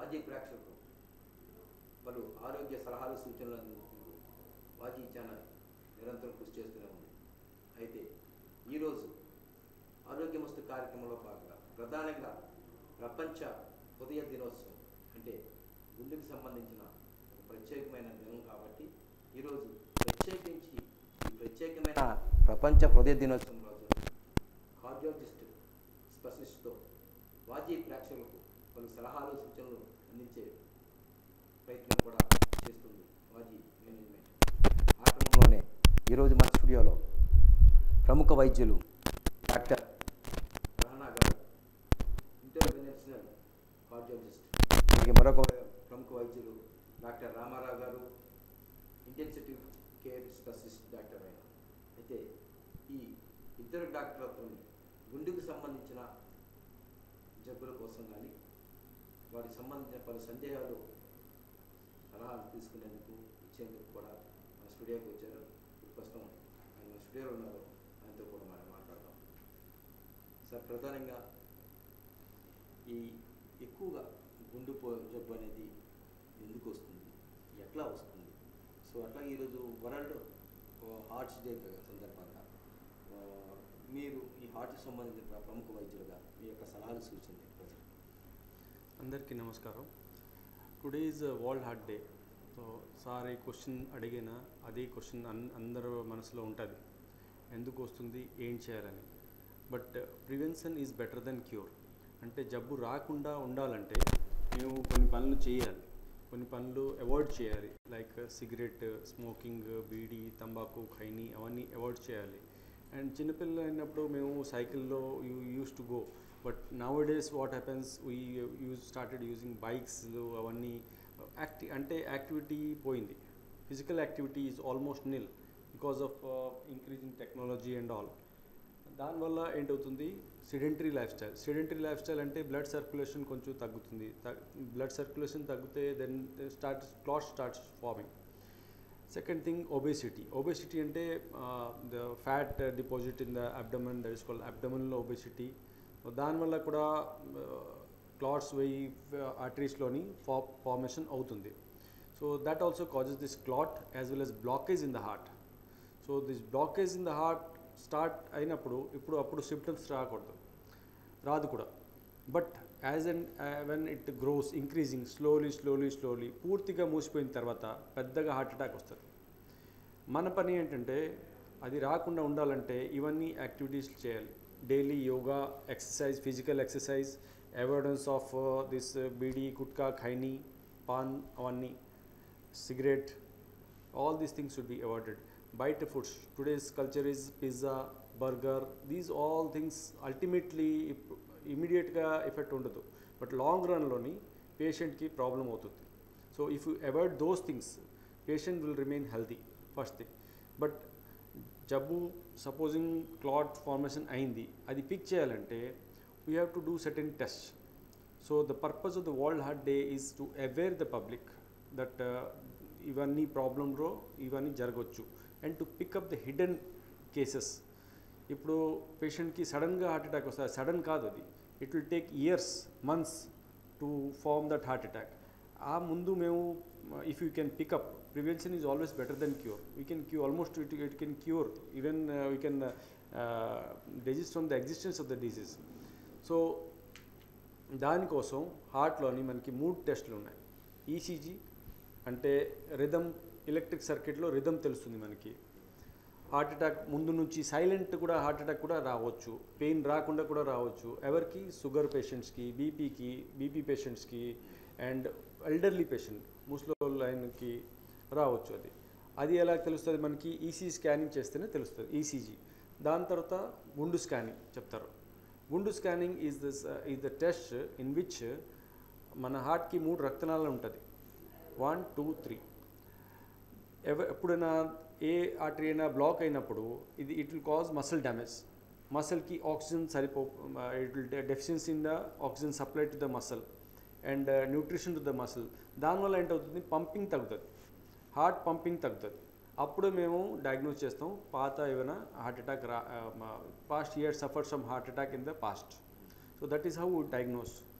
మాజీ ప్రేక్షకులు పలు ఆరోగ్య సలహాలు సూచనలు అందించేందుకు వాజీ ఛానల్ నిరంతరం కృషి చేస్తూనే ఉంది అయితే ఈరోజు ఆరోగ్యమస్తు కార్యక్రమంలో భాగంగా ప్రధానంగా ప్రపంచ హృదయ దినోత్సవం అంటే గుండెకి సంబంధించిన ఒక ప్రత్యేకమైన దినం కాబట్టి ఈరోజు ప్రత్యేకించి ఈ ప్రత్యేకమైన ప్రపంచ హృదయ దినోత్సవం రోజు కార్డియాలజిస్ట్ స్పెషలిస్ట్తో వాజీ ప్రేక్షకులకు పలు సలహాలు సూచనలు అందించే ప్రయత్నం కూడా చేస్తుంది వాజీ మేనేజ్మెంట్ ఆ క్రమంలోనే ఈరోజు మన స్టూడియోలో ప్రముఖ వైద్యులు డాక్టర్ రహనా గారు ఇంటర్వెన్షనల్ కార్డియాలజిస్ట్ అలాగే మరొక ప్రముఖ వైద్యులు డాక్టర్ రామారావు గారు ఇంటెన్సిటివ్ కేర్ స్పెషలిస్ట్ డాక్టర్ ఆయన అయితే ఈ ఇద్దరు డాక్టర్లతో గుండెకు సంబంధించిన జబ్బుల కోసం కానీ వాటికి సంబంధించిన పలు సందేహాలు సలహాలు తీసుకునేందుకు ఇచ్చేందుకు కూడా మన స్టూడియోకి వచ్చారు ఇప్పుడు ప్రస్తుతం ఆయన మన స్టూడియోలో ఉన్నారు ఆయనతో కూడా మనం మాట్లాడదాం సార్ ప్రధానంగా ఈ ఎక్కువగా గుండెపో జబ్బు అనేది ఎందుకు వస్తుంది ఎట్లా వస్తుంది సో అట్లా ఈరోజు వరల్డ్ హార్ట్స్ డే సందర్భంగా ఆ, మీరు ఈ హార్ట్కి సంబంధించిన ప్రముఖ వైద్యులుగా మీ యొక్క సలహాలు సూచనలు ప్రజలు అందరికీ నమస్కారం today is world heart day so sir ఈ క్వశ్చన్ అడిగిన అదే క్వశ్చన్ అన్ అందరూ మనసులో ఉంటుంది ఎందుకు వస్తుంది ఏం చేయాలని but prevention is better then cure అంటే జబ్బు రాకుండా ఉండాలంటే మేము కొన్ని పనులు చేయాలి కొన్ని పనులు అవాయిడ్ చేయాలి లైక్ సిగరెట్ స్మోకింగ్ బీడీ తంబాకు ఖైనీ అవన్నీ అవాయిడ్ చేయాలి అండ్ చిన్నపిల్లలు అయినప్పుడు మేము సైకిల్లో you use to go but now days what happens we use started using bikes అవన్నీ యాక్టి అంటే యాక్టివిటీ పోయింది physical activity is almost nil because of increasing technology and all దానివల్ల ఏంటవుతుంది sedentary life style sedentary life style అంటే blood circulation కొంచెం తగ్గుతుంది blood circulation తగ్గితే then start clot starts forming second thing obesity obesity అంటే the fat deposit in the abdomen that is called అబ్డమన్లో obesity దానివల్ల కూడా క్లాట్స్ వెయ్యి ఆర్టరీస్లోని ఫా ఫార్మేషన్ అవుతుంది so that also causes this clot as well as blockage in the heart so this blockage in the heart start అయినప్పుడు ఇప్పుడు అప్పుడు సిమ్టమ్స్ రాకూడదు రాదు కూడా but as and when it grows increasing slowly slowly slowly పూర్తిగా మూసిపోయిన తర్వాత పెద్దగా హార్ట్ అటాక్ వస్తుంది మన పని ఏంటంటే అది రాకుండా ఉండాలంటే ఇవన్నీ యాక్టివిటీస్ చేయాలి daily yoga exercise physical exercise avoidance of this bidi gutka ఖైనీ పాన్ అవన్నీ cigarette all these things should be avoided bite foods today's culture is pizza burger these all things ultimately ఇమీడియట్గా ఎఫెక్ట్ ఉండదు బట్ లాంగ్ రన్లోని పేషెంట్కి ప్రాబ్లం అవుతుంది so if you avoid those things patient will remain healthy first thing but జబ్బు supposing clot formation అయింది అది pick చేయాలంటే we have to do certain test so the purpose of the world heart day is to aware the public that ఇవన్నీ ప్రాబ్లంలో ఇవన్నీ జరగవచ్చు and to pick up the hidden cases ఇప్పుడు పేషెంట్కి సడన్గా హార్ట్ అటాక్ వస్తుంది సడన్ కాదు అది it will take years months to form that heart attack ఆ ముందు మేము if you can pick up prevention is always better then cure we can cue almost it it can cure even we can desist from the existence of the disease so దానికోసం హార్ట్లోని మనకి మూడు టెస్టులు ఉన్నాయి ECG అంటే రిథమ్ ఎలక్ట్రిక్ సర్క్యూట్లో rhythm తెలుస్తుంది మనకి హార్ట్ అటాక్ ముందు నుంచి సైలెంట్ కూడా హార్ట్ అటాక్ కూడా రావచ్చు పెయిన్ రాకుండా కూడా రావచ్చు ఎవరికి షుగర్ పేషెంట్స్కి బీపీకి బీపీ పేషెంట్స్కి అండ్ ఎల్డర్లీ పేషెంట్ ముసలి లైన్కి రావచ్చు అది అది ఎలా తెలుస్తుంది మనకి ఈసీ స్కానింగ్ చేస్తేనే తెలుస్తుంది ఈసీజీ దాని తర్వాత గుండు స్కానింగ్ చెప్తారు గుండు scanning is this is the test in which మన హార్ట్కి మూడు రక్తనాళాలు ఉంటుంది వన్ టూ త్రీ ఎవ ఎప్పుడైనా ఏ ఆర్టరీ అయినా బ్లాక్ అయినప్పుడు ఇది it will cause muscle damage మసిల్కి ఆక్సిజన్ సరిపో it will deficiency in the oxygen supply to the muscle and nutrition to the muscle దానివల్ల ఏంటవుతుంది పంపింగ్ తగ్గుతుంది హార్ట్ పంపింగ్ తగ్గుతుంది అప్పుడు మేము డయాగ్నోస్ చేస్తాం పాత ఏమైనా హార్ట్ అటాక్ రా past year suffer some heart attack in the past so that is how diagnose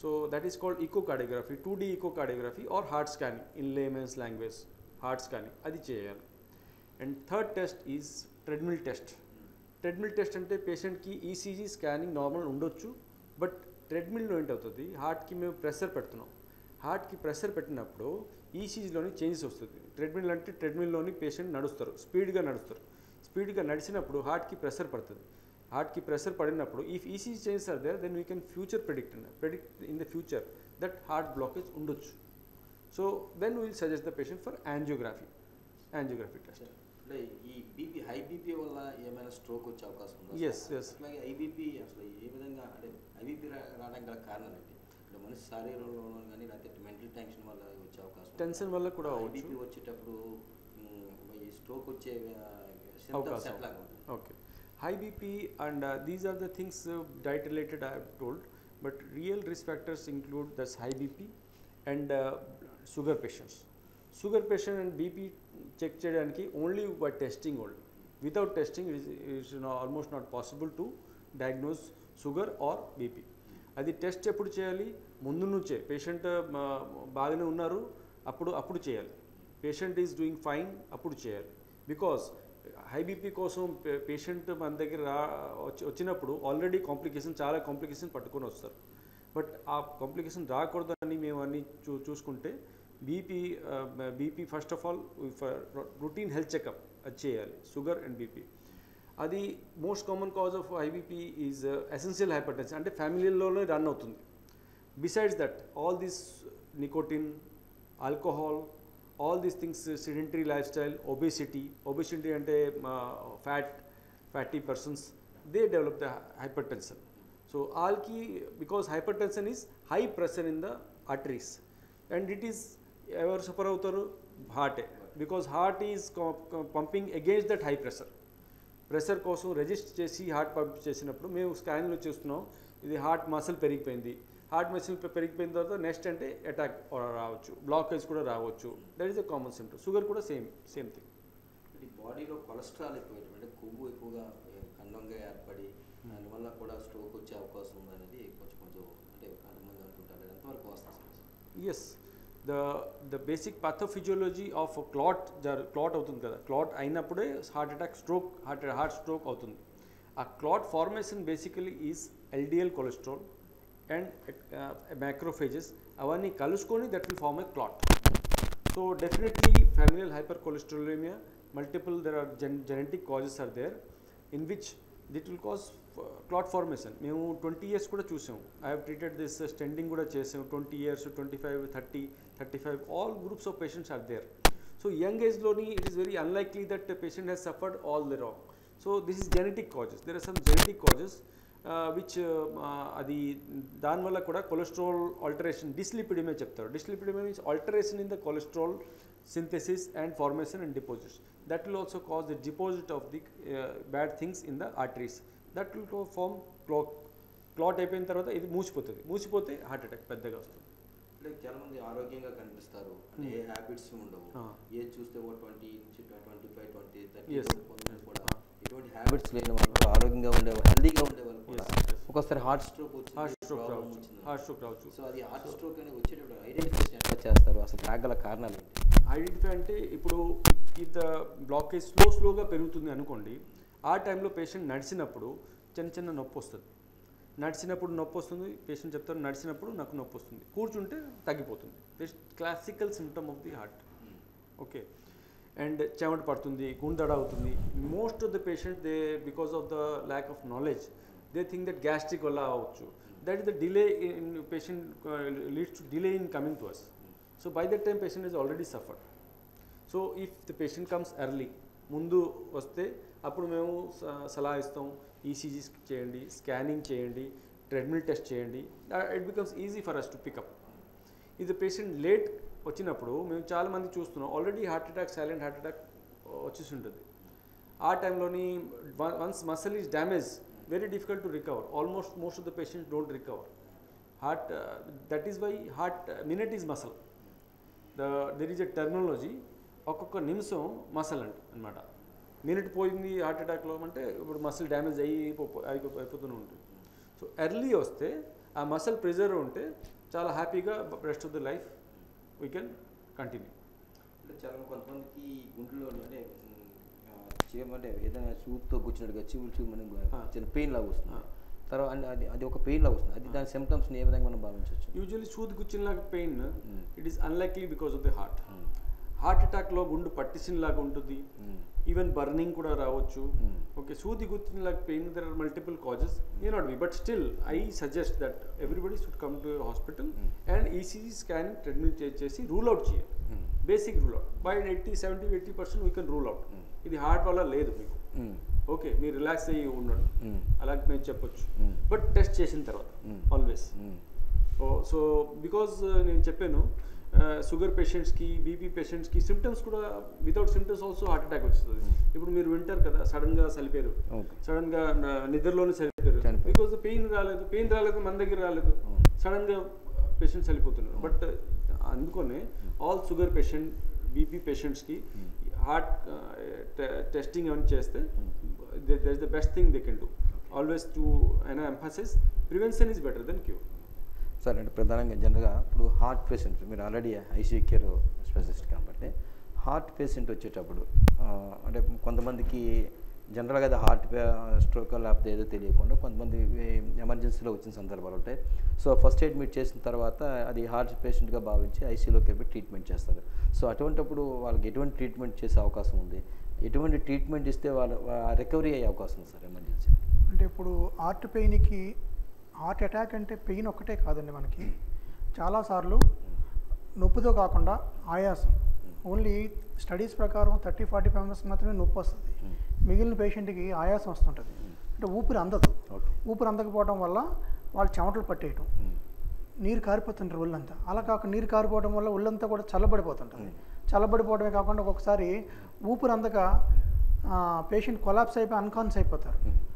so that is called echocardiography two D echocardiography or heart scanning in laymen's language heart scanning అది చేయాలి and third test is treadmill test treadmill test అంటే పేషెంట్కి ECG scanning normal ఉండొచ్చు but ట్రెడ్మిల్లో ఏంటవుతుంది హార్ట్కి మేము pressure పెడుతున్నాం హార్ట్కి ప్రెషర్ పెట్టినప్పుడు ఈసీజీలోని చేంజెస్ వస్తుంది ట్రెడ్మిల్ అంటే ట్రెడ్మిల్లోని పేషెంట్ నడుస్తారు స్పీడ్గా నడుస్తారు స్పీడ్గా నడిచినప్పుడు హార్ట్కి ప్రెషర్ పడుతుంది హార్ట్కి ప్రెషర్ పడినప్పుడు if ECG changes are there then we can future predict predict in the future that heart blockage ఉండొచ్చు so then will suggest the patient for angiography angiography test అంటే ఈ బీపీ హై బీపీ వల్ల ఏమైనా stroke వచ్చే అవకాశం ఉందా Yes, yes. అట్లాగే IBP అసలు ఏ విధంగా అంటే ఐబీపీ రావడానికి గల కారణాలు ఏంటి అంటే మనిషి శరీరంలో కానీ లేకపోతే మెంటల్ టెన్షన్ వల్ల వచ్చే అవకాశం ఉందా? టెన్షన్ వల్ల కూడా అవ్వచ్చు ఐబీపీ వచ్చేటప్పుడు మ్, ఈ స్ట్రోక్ వచ్చే సింటమ్స్ అవకాశం ఎట్లాగా ఉంటుంది Okay. High BP and uh, these are the things uh, diet related I have told, but real risk factors include this high BP and uh, sugar patients. Sugar patient and BP check చేయడానికి only by testing only without testing it's almost not possible to diagnose sugar or BP అది test ఎప్పుడు చేయాలి ముందు నుంచే patient బాగానే ఉన్నారు అప్పుడు అప్పుడు చేయాలి పేషెంట్ ఈజ్ డూయింగ్ ఫైన్ అప్పుడు చేయాలి బికాస్ హై బీపీ కోసం పేషెంట్ మన దగ్గర రా వచ్చి వచ్చినప్పుడు ఆల్రెడీ కాంప్లికేషన్ చాలా కాంప్లికేషన్ పట్టుకొని వస్తారు బట్ ఆ కాంప్లికేషన్ రాకూడదని మేము అన్ని చూ చూసుకుంటే BP BP first of all routine health checkup అది చేయాలి షుగర్ అండ్ బీపీ అది most common cause of IBP is essential hypertension అంటే ఫ్యామిలీలోనే రన్ అవుతుంది besides that all this nicotine alcohol all these things sedentary life style obesity obesity అంటే fat fatty persons they develop the hypertension so ఆల్కి because hypertension is high pressure in the arteries and it is ఎవరు suffer అవుతారు హార్టే because heart is pumping against that high pressure pressure కోసం resist చేసి heart pump చేసినప్పుడు మేము స్కాన్లో చూస్తున్నాం ఇది హార్ట్ మసిల్ పెరిగిపోయింది హార్ట్ మసిల్ పెరిగిపోయిన తర్వాత నెక్స్ట్ అంటే అటాక్ రావచ్చు బ్లాకేజ్ కూడా రావచ్చు that is a common symptom sugar కూడా సేమ్ సేమ్ థింగ్ ఈ బాడీలో కొలెస్ట్రాల్ ఎక్కువ అంటే కొవ్వు ఎక్కువగా ఏ, ఖండంగా ఏర్పడి దానివల్ల కూడా స్ట్రోక్ వచ్చే అవకాశం ఉందనేది కొంచెం కొంచెం అంటే కొంతమంది అనుకుంటారు అది ఎంతవరకు వస్తుంది as the the basic pathophysiology of clot జర్ క్లాట్ అవుతుంది కదా క్లాట్ అయినప్పుడే heart attack stroke heart heart stroke అవుతుంది ఆ clot formation basically is LDL cholesterol and macrophages అవన్నీ కలుసుకొని that will form a clot so definitely familial hypercholesterolemia multiple there are జెన్ genetic causes are there in which it will cause clot formation మేము twenty years కూడా చూసాం I have treated this standing కూడా చేసాం twenty years twenty five thirty thirty five all groups of patients are there so young ఏజ్లోని it is very unlikely that patient has suffered all the wrong so this is genetic causes there are some genetic causes which అది దానివల్ల కూడా cholesterol alteration dyslipidemia చెప్తారు dyslipidemia means alteration in the cholesterol synthesis and formation and deposits. That will also cause the deposit of the uh, bad things in the arteries. That will go form clot. Clot అయిపోయిన తర్వాత ఇది మూసిపోతుంది మూసిపోతే heart attack పెద్దగా వస్తుంది అంటే చాలా మంది ఆరోగ్యంగా కనిపిస్తారు అంటే ఏ హ్యాబిట్స్ ఉండవు Ah. ఏది చూస్తే ఓ ట్వంటీ నుంచి twenty five twenty thirty Yes. కొంతమంది కూడా ఎటువంటి హ్యాబిట్స్ లేని వాళ్ళు ఆరోగ్యంగా ఉండే హెల్దీగా ఉండే వాళ్ళు కూడా Yes, yes. ఒక్కొక్కసారి హార్ట్ స్ట్రోక్ వచ్చి హార్ట్ స్ట్రోక్ problem రావచ్చు వచ్చింది. హార్ట్ స్ట్రోక్ రావచ్చు సో అది హార్ట్ స్ట్రోక్ అనేది వచ్చేటప్పుడు ఐడెంటిఫికేషన్ ఎట్లా చేస్తారు అసలు రాగల కారణాలు ఏంటి ఐడెంటిఫై అంటే ఇప్పుడు ఇఫ్ ద బ్లాకేజ్ స్లో స్లోగా పెరుగుతుంది అనుకోండి ఆ టైంలో పేషెంట్ నడిచినప్పుడు చిన్న చిన్న నొప్పి వస్తుంది నడిచినప్పుడు నొప్పి వస్తుంది పేషెంట్ చెప్తారు నడిచినప్పుడు నాకు నొప్పి వస్తుంది కూర్చుంటే తగ్గిపోతుంది this classical symptom of the heart okay and చెమట పడుతుంది గుండెడ అవుతుంది most of the patient they because of the lack of knowledge they think that gastric వల్ల అవ్వచ్చు that is the delay in patient leads to delay in coming to us so by that time patient is already suffered so if the patient comes early ముందు వస్తే అప్పుడు మేము స- సలహా ఇస్తాం ECG చేయండి స్కానింగ్ చేయండి ట్రెడ్మిల్ టెస్ట్ చేయండి it becomes easy for us to pick up ఇది పేషెంట్ లేట్ వచ్చినప్పుడు మేము చాలా మంది చూస్తున్నాం already heart attack silent heart attack వచ్చేసి ఉంటుంది ఆ టైంలోని once muscle is damage very difficult to recover almost most of the patients don't recover heart that is why heart minute is muscle the there is a terminology ఒక్కొక్క నిమిషం muscle అంట అనమాట minute పోయింది heart అటాక్లో అంటే ఇప్పుడు muscle damage అయ్యి అయిపో- అయిపో- అయిపోతూనే ఉంటుంది సో ఎర్లీ వస్తే ఆ మసల్ ప్రెజర్ ఉంటే చాలా హ్యాపీగా rest of the life we can continue అంటే చాలా కొంతమందికి గుండెలో అంటే ఉమ్, ఆ, చీమ అంటే ఏదైనా సూత్తో కూర్చున్నట్టుగా చివులు చివు మనం ఆ. చిన్న పెయిన్ లాగా వస్తుంది ఆ. తర్వాత అంటే అది అది ఒక పెయిన్ లాగా వస్తుంది అది దాని సిమ్టమ్స్ని ఏ విధంగా మనం భావించవచ్చు యూజువల్లీ సూది కూర్చున్నలాగా pain Mm. It is unlikely because of the heart heart అటాక్లో గుండు పట్టిసినలాగా ఉంటుంది ఈవెన్ బర్నింగ్ కూడా రావచ్చు Mm. ఓకే సూది గుర్తున్నలాగా pain there are multiple causes a not be but still I suggest that everybody should come to hospital and ECG scanning treatment చేసి rule out చేయాలి basic rule out by eighty seventy eighty percent we can rule out Mm. ఇది heart వల్ల లేదు మీకు okay మీరు relax అయ్యి ఉండండి అలా మేము చెప్పొచ్చు Mm. బట్ టెస్ట్ చేసిన తర్వాత Mm. ఆల్వేస్ సో బికాజ్ నేను చెప్పాను షుగర్ పేషెంట్స్కి బీపీ పేషెంట్స్కి సిమ్టమ్స్ కూడా without symptoms also heart attack వస్తుంది ఇప్పుడు మీరు వింటారు కదా సడన్గా చనిపోయారు ఓకే సడన్గా నిద్రలోనే చనిపోయారు చనిపోయారు. బికాజ్ పెయిన్ రాలేదు పెయిన్ రాలేదు మన దగ్గర రాలేదు అవును. సడన్గా పేషెంట్స్ చనిపోతున్నారు బట్ అందుకనే ఆల్ షుగర్ పేషెంట్ బీపీ పేషెంట్స్కి హార్ట్ టెస్టింగ్ అవన్నీ చేస్తే that is the best thing they can do always to అయినా emphasis prevention is better then cure sir అంటే ప్రధానంగా జనరల్గా ఇప్పుడు హార్ట్ పేషెంట్స్ మీరు ఆల్రెడీ ఐసీయూ కేర్ స్పెషలిస్ట్ కాబట్టి హార్ట్ పేషెంట్ వచ్చేటప్పుడు ఆ, అంటే కొంతమందికి జనరల్గా అది హార్ట్ స్ట్రోక్ లేకపోతే ఏదో తెలియకుండా కొంతమంది ఎమర్జెన్సీలో వచ్చిన సందర్భాలు ఉంటాయి సో ఫస్ట్ ఎయిడ్ మీట్ చేసిన తర్వాత అది హార్ట్ పేషెంట్గా భావించి ఐసీయూలోకి వెళ్ళి ట్రీట్మెంట్ చేస్తారు సో అటువంటిప్పుడు వాళ్ళకి ఎటువంటి ట్రీట్మెంట్ చేసే అవకాశం ఉంది ఎటువంటి ట్రీట్మెంట్ ఇస్తే వాళ్ళు రికవరీ అయ్యే అవకాశం ఉంది సార్ ఎమర్జెన్సీ అంటే ఇప్పుడు హార్ట్ పెయిన్కి హార్ట్ అటాక్ అంటే పెయిన్ ఒక్కటే కాదండి మనకి చాలాసార్లు నొప్పితో కాకుండా ఆయాసం ఓన్లీ స్టడీస్ ప్రకారం థర్టీ ఫార్టీ మెంబర్స్ మాత్రమే నొప్పి వస్తుంది మిగిలిన పేషెంట్కి ఆయాసం వస్తుంటుంది అంటే ఊపిరి అందదు ఓకే ఊపిరి అందకపోవడం వల్ల వాళ్ళు చెమటలు పట్టేయటం నీరు కారిపోతుంటారు ఒళ్ళంతా అలా కాకుండా నీరు కారిపోవడం వల్ల ఒళ్ళంతా కూడా చల్లబడిపోతుంటుంది చల్లబడిపోవడమే కాకుండా ఒక్కొక్కసారి ఊపిరి అందక పేషెంట్ కొలాప్స్ అయిపోయి అన్కాన్స్ అయిపోతారు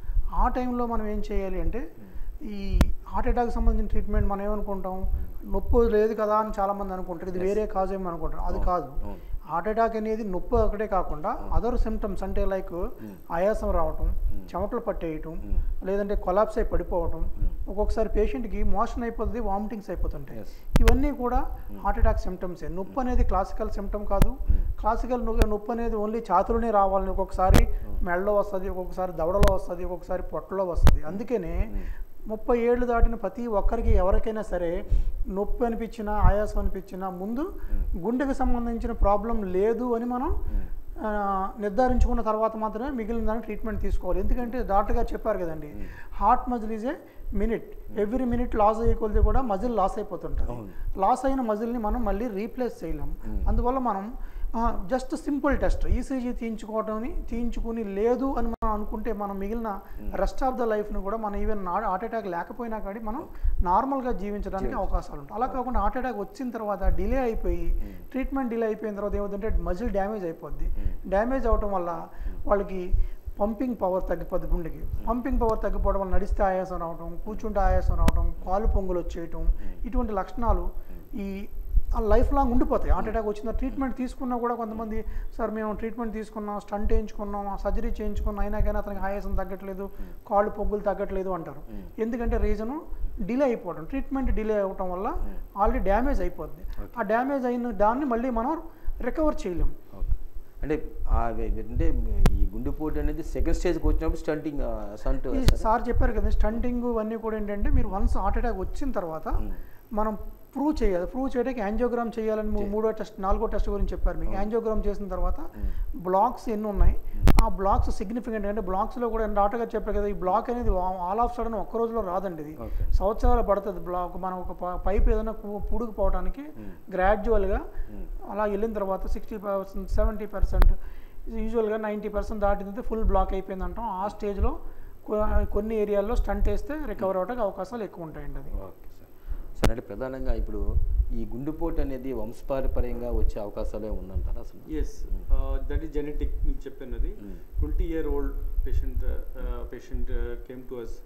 ఆ టైంలో మనం ఏం చేయాలి అంటే ఈ హార్ట్ అటాక్ సంబంధించిన ట్రీట్మెంట్ మనం ఏమనుకుంటాం నొప్పి లేదు కదా అని చాలామంది అనుకుంటారు ఇది వేరే కాజ్ ఏమో అనుకుంటారు అది అవును, కాదు అవును. హార్ట్ అటాక్ అనేది నొప్పి ఒకటే కాకుండా అదర్ సిమ్టమ్స్ అంటే లైక్ ఆయాసం రావటం చెమటలు పట్టేయటం లేదంటే కొలాప్స్ అయి పడిపోవటం ఒక్కొక్కసారి పేషెంట్కి మోషన్ అయిపోతుంది వామిటింగ్స్ అయిపోతుంటాయి Yes. ఇవన్నీ కూడా హార్ట్ అటాక్ సిమ్టమ్సే నొప్పి అనేది క్లాసికల్ సిమ్టమ్ కాదు క్లాసికల్ నొప్పి అనేది ఓన్లీ ఛాతులోనే రావాలని ఒక్కొక్కసారి మెడలో వస్తుంది ఒక్కొక్కసారి దవడలో వస్తుంది ఒక్కొక్కసారి పొట్టలో వస్తుంది అందుకనే ముప్పై ఏళ్ళు దాటిన ప్రతి ఒక్కరికి ఎవరికైనా సరే నొప్పి అనిపించినా ఆయాసం అనిపించినా ముందు గుండెకి సంబంధించిన ప్రాబ్లం లేదు అని మనం ఆ, నిర్ధారించుకున్న తర్వాత మాత్రమే మిగిలిన దానికి ట్రీట్మెంట్ తీసుకోవాలి ఎందుకంటే డాక్టర్ గారు చెప్పారు కదండి heart muscle is a minute every minute loss అయ్యే కొలిది కూడా మజిల్ లాస్ అయిపోతుంటుంది అవును. లాస్ అయిన మజిల్ని మనం మళ్ళీ రీప్లేస్ చేయలేం అందువల్ల మనం జస్ట్ సింపుల్ టెస్ట్ ఈసీజీ తీయించుకోవడం తీయించుకుని లేదు అని మనం అనుకుంటే మనం మిగిలిన రెస్ట్ ఆఫ్ ద లైఫ్ని కూడా మనం ఈవెన్ హార్ట్ అటాక్ లేకపోయినా కానీ మనం నార్మల్గా జీవించడానికి అవకాశాలు ఉంటాయి అలా కాకుండా హార్ట్ అటాక్ వచ్చిన తర్వాత డిలే అయిపోయి ట్రీట్మెంట్ డిలే అయిపోయిన తర్వాత ఏమవుతుందంటే మజిల్ డ్యామేజ్ అయిపోద్ది డ్యామేజ్ అవటం వల్ల వాళ్ళకి పంపింగ్ పవర్ తగ్గిపోద్ది గుండెకి పంపింగ్ పవర్ తగ్గిపోవడం వల్ల నడిస్తే ఆయాసం రావడం కూర్చుంటే ఆయాసం రావడం కాలు పొంగులు వచ్చేయటం ఇటువంటి లక్షణాలు ఈ లైఫ్ లాంగ్ ఉండిపోతాయి హార్ట్ అటాక్ వచ్చిన ట్రీట్మెంట్ తీసుకున్నా కూడా కొంతమంది సార్ మేము ట్రీట్మెంట్ తీసుకున్నాం స్టంట్ వేయించుకున్నాం సర్జరీ చేయించుకున్నాం అయినా కానీ అతనికి ఆయాసం తగ్గట్లేదు కాళ్ళు పొగ్గులు తగ్గట్లేదు అంటారు ఎందుకంటే రీజను డిలే అయిపోవడం ట్రీట్మెంట్ డిలే అవ్వటం వల్ల ఆల్రెడీ డ్యామేజ్ అయిపోద్ది ఆ డ్యామేజ్ అయిన దాన్ని మళ్ళీ మనం రికవర్ చేయలేం ఓకే అంటే ఆ వే- అంటే ఈ గుండెపోటు అనేది సెకండ్ స్టేజ్కి వచ్చినప్పుడు స్టంటింగ్ స్టంట్ ఈ సార్ చెప్పారు కదా స్టంటింగ్ ఇవన్నీ కూడా ఏంటంటే మీరు వన్స్ హార్ట్ అటాక్ వచ్చిన తర్వాత మనం ప్రూవ్ చేయాలి ప్రూవ్ చేయడానికి యాంజియోగ్రామ్ చేయాలని మూ- మూడో టెస్ట్ నాలుగో టెస్ట్ గురించి చెప్పారు మీకు యాంజియోగ్రామ్ చేసిన తర్వాత బ్లాక్స్ ఎన్ని ఉన్నాయి ఆ బ్లాక్స్ సిగ్నిఫికెంట్ అంటే బ్లాక్స్లో కూడా డాక్టర్ గారు చెప్పారు కదా ఈ బ్లాక్ అనేది ఆల్ ఆఫ్ సడన్ ఒక్క రోజులో రాదండి ఇది Okay. సంవత్సరాలు పడుతుంది బ్లాక్ మనం ఒక ప- పైప్ ఏదైనా పు- పుడుకుపోవడానికి గ్రాడ్యువల్గా అలా వెళ్ళిన తర్వాత సిక్స్టీ పర్సెంట్ సెవెంటీ పర్సెంట్ యూజువల్గా నైంటీ పర్సెంట్ దాటితే ఫుల్ బ్లాక్ అయిపోయింది అంటాం ఆ స్టేజ్లో కొన్ని ఏరియాల్లో స్టంట్ వేస్తే రికవర్ అవడానికి అవకాశాలు ఎక్కువ ఉంటాయండి అది ఓకే సార్ సార్ అంటే ప్రధానంగా ఇప్పుడు ఈ గుండెపోటు అనేది వంశపారపర్యంగా వచ్చే అవకాశాలే ఉందంటారా అసలు ఎస్ దట్ ఈస్ జెనెటిక్ మీకు చెప్పినది twenty year old patient patient came to us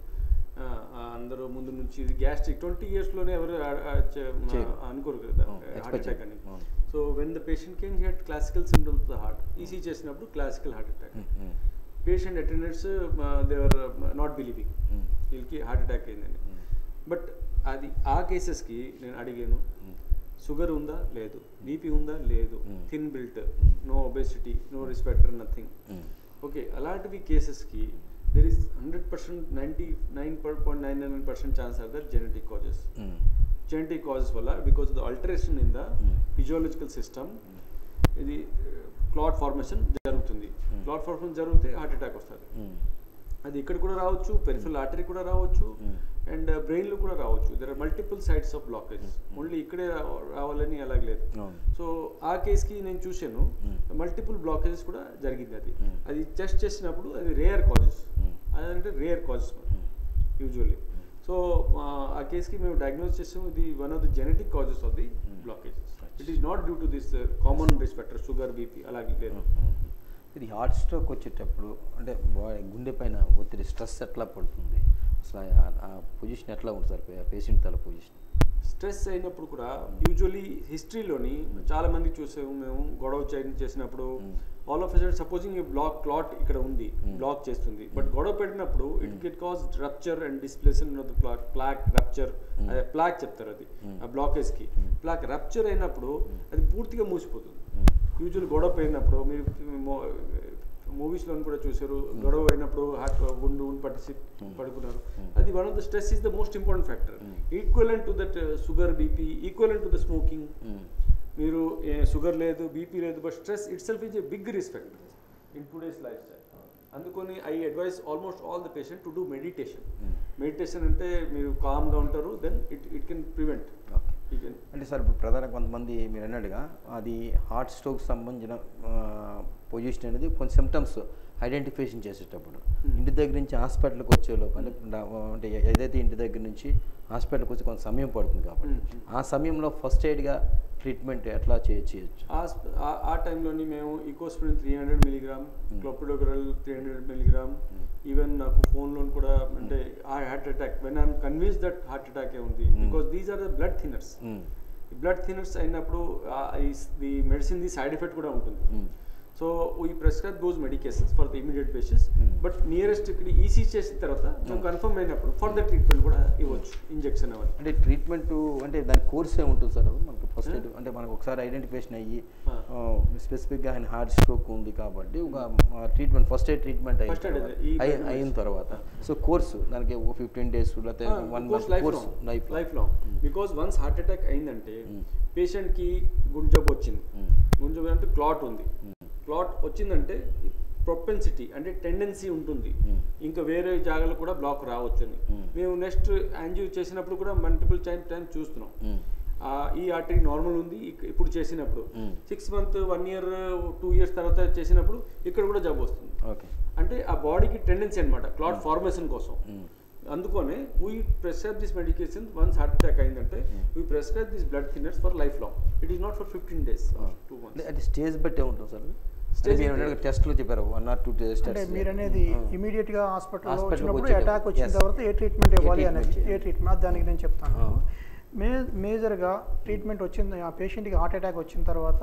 అందరూ ముందు నుంచి ఇది గ్యాస్ట్రిక్ ట్వంటీ ఇయర్స్లోనే ఎవరు ఆ, ఆ, చే- మా- చేయరు. అనుకోరు కదా అవును, హార్ట్ expect అటాక్ అని చేయరు. అవును. So when the patient came had classical symptoms the heart EC చేసినప్పుడు క్లాసికల్ హార్ట్ అటాక్ మ్మ్. Patient attendants they were not believing మ్మ్. వీళ్ళకి హార్ట్ అటాక్ అయిందని బట్ అది ఆ కేసెస్కి నేను అడిగాను షుగర్ ఉందా లేదు బీపీ ఉందా లేదు thin built no obesity no risk factor nothing okay అలాంటివి కేసెస్కి there is hundred percent ninety nine point nine nine percent chance or there genetic causes genetic causes వల్ల because the alteration in the physiological system ఇది clot formation జరుగుతుంది clot formation జరిగితే heart attack వస్తుంది అది ఇక్కడ కూడా రావచ్చు పెరిఫరల్ ఆర్టరీ కూడా రావచ్చు అండ్ బ్రెయిన్లో కూడా రావచ్చు there are multiple sides of blockage only ఇక్కడే రా- రావాలని అలాగ లేదు అవును. సో ఆ కేసుకి నేను చూశాను మల్టిపుల్ బ్లాకేజెస్ కూడా జరిగింది అది అది టెస్ట్ చేసినప్పుడు అది రేర్ కాజెస్ అదంటే రేర్ కాజెస్ యూజువల్లీ సో ఆ కేసుకి మేము డయాగ్నోస్ చేసాము ఇది one of the genetic causes of the blockages it is not due to this common risk factor sugar BP అలాగే లేదు ఇది హార్ట్ స్ట్రోక్ వచ్చేటప్పుడు అంటే బాడీ గుండె పైన ఒత్తిడి స్ట్రెస్ ఎట్లా పడుతుంది అసలు ఆ- ఆ పొజిషన్ ఎట్లా ఉంటుంది సార్ పేషెంట్ తల పొజిషన్ స్ట్రెస్ అయినప్పుడు కూడా యూజువలీ హిస్టరీలోని చాలా మంది చూసాము మేము గొడవ చే- చేసినప్పుడు ఆల్ ఆఫ్ సపోజింగ్ ఈ బ్లాక్ క్లాట్ ఇక్కడ ఉంది బ్లాక్ చేస్తుంది బట్ గొడవ పెట్టినప్పుడు it get cause rupture and displacement of the plaque plaque rupture అదే ప్లాక్ చెప్తారు అది ఆ బ్లాకేజ్ కి ప్లాక్ రప్చర్ అయినప్పుడు అది పూర్తిగా మూసిపోతుంది యూజువల్ గొడవ పోయినప్పుడు మీరు మూవీస్లో కూడా చూసారు గొడవ అయినప్పుడు హార్ట్ గుండు గుండు పట్టి పడుకున్నారు అది one of the stress is the most important factor equivalent to that sugar BP equivalent to the smoking మీరు షుగర్ లేదు బీపీ లేదు but stress it self is a big risk factor in today's life style అందుకని I advise almost all the patient to do meditation meditation అంటే మీరు కామ్గా ఉంటారు then it it can prevent okay you can అంటే sir ఇప్పుడు ప్రధానంగా కొంతమంది మీరు అన్నట్టుగా అది హార్ట్ స్ట్రోక్ సంబంధించిన పొజిషన్ అనేది కొన్ని సిమ్టమ్స్ ఐడెంటిఫికేషన్ చేసేటప్పుడు ఇంటి దగ్గర నుంచి హాస్పిటల్కి వచ్చే లోపు అంటే డా- అంటే ఏదైతే ఇంటి దగ్గర నుంచి హాస్పిటల్కి వచ్చి కొంత సమయం పడుతుంది కాబట్టి ఆ సమయంలో ఫస్ట్ ఎయిడ్గా ట్రీట్మెంట్ ఎట్లా చేయ చేయొచ్చు ఆ స్ప- ఆ- ఆ టైంలోని మేము Ecosprin three hundred milligram clopidogrel three hundred milligram even నాకు ఫోన్లో కూడా అంటే ఆ heart attack when I'm convinced that heart attack ఉంది because these are the blood thinners blood thinners అయినప్పుడు the medicine the side effect కూడా ఉంటుంది సో ఈ prescribe those medications for the immediate basis but nearest ఇక్కడ EC చేసిన తర్వాత మేము confirm అయినప్పుడు ఫర్దర్ ట్రీట్మెంట్ కూడా ఇవ్వచ్చు ఇంజెక్షన్ అవన్నీ అంటే ట్రీట్మెంట్ అంటే దాని కోర్స్ ఏ ఉంటుంది సార్ అది మనకి ఫస్ట్ ఎయిడ్ అంటే మనకు ఒకసారి ఐడెంటిఫికేషన్ అయ్యి స్పెసిఫిక్గా ఆయన హార్ట్ స్ట్రోక్ ఉంది కాబట్టి ఒక treatment first aid treatment First aid అదే, ఈ అయిన diagnosis. అయిన తర్వాత సో కోర్సు దానికి ఒక ఫిఫ్టీన్ డేస్ లేకపోతే one month life course long life life long because once heart attack అయిందంటే పేషెంట్ కి గుండె జబ్బు వచ్చింది గుండె జబ్బు అంటే క్లాట్ ఉంది క్లాట్ వచ్చిందంటే ప్రొపెన్సిటీ అంటే టెండెన్సీ ఉంటుంది ఇంకా వేరే జాగాలో కూడా బ్లాక్ రావచ్చు అని మేము నెక్స్ట్ యాంజియో చేసినప్పుడు కూడా మల్టిపుల్ టైం టైం చూస్తున్నాం ఆ, ఈ ఆర్టరీ నార్మల్ ఉంది ఇక- ఇప్పుడు చేసినప్పుడు six month one year two years తర్వాత చేసినప్పుడు ఇక్కడ కూడా జబ్బు వస్తుంది ఓకే అంటే ఆ బాడీకి టెండెన్సీ అనమాట క్లాట్ ఫార్మేషన్ కోసం అందుకనే we prescribe this medication once heart attack అయిందంటే we prescribe this blood thinners for life long it is not for fifteen days two అంటే మంత్స్ అది స్టేజ్ బట్టే ఉంటుంది సార్ Stage టెస్ట్లు చెప్పారు వన్ ఆర్ టూ టెస్ట్ అంటే మీరు అనేది ఇమీడియట్ గా హాస్పిటల్లో Hospital కి వచ్చినప్పుడు వచ్చేటప్పుడు, అటాక్ వచ్చిన yes. తర్వాత ఏ ట్రీట్మెంట్ ఇవ్వాలి treatment అనేది చేయాలి. ఏ ట్రీట్మెంట్ దానికి నేను చెప్తాను ఆ. మే మేజర్గా ట్రీట్మెంట్ వచ్చింది ఆ పేషెంట్కి హార్ట్ అటాక్ వచ్చిన తర్వాత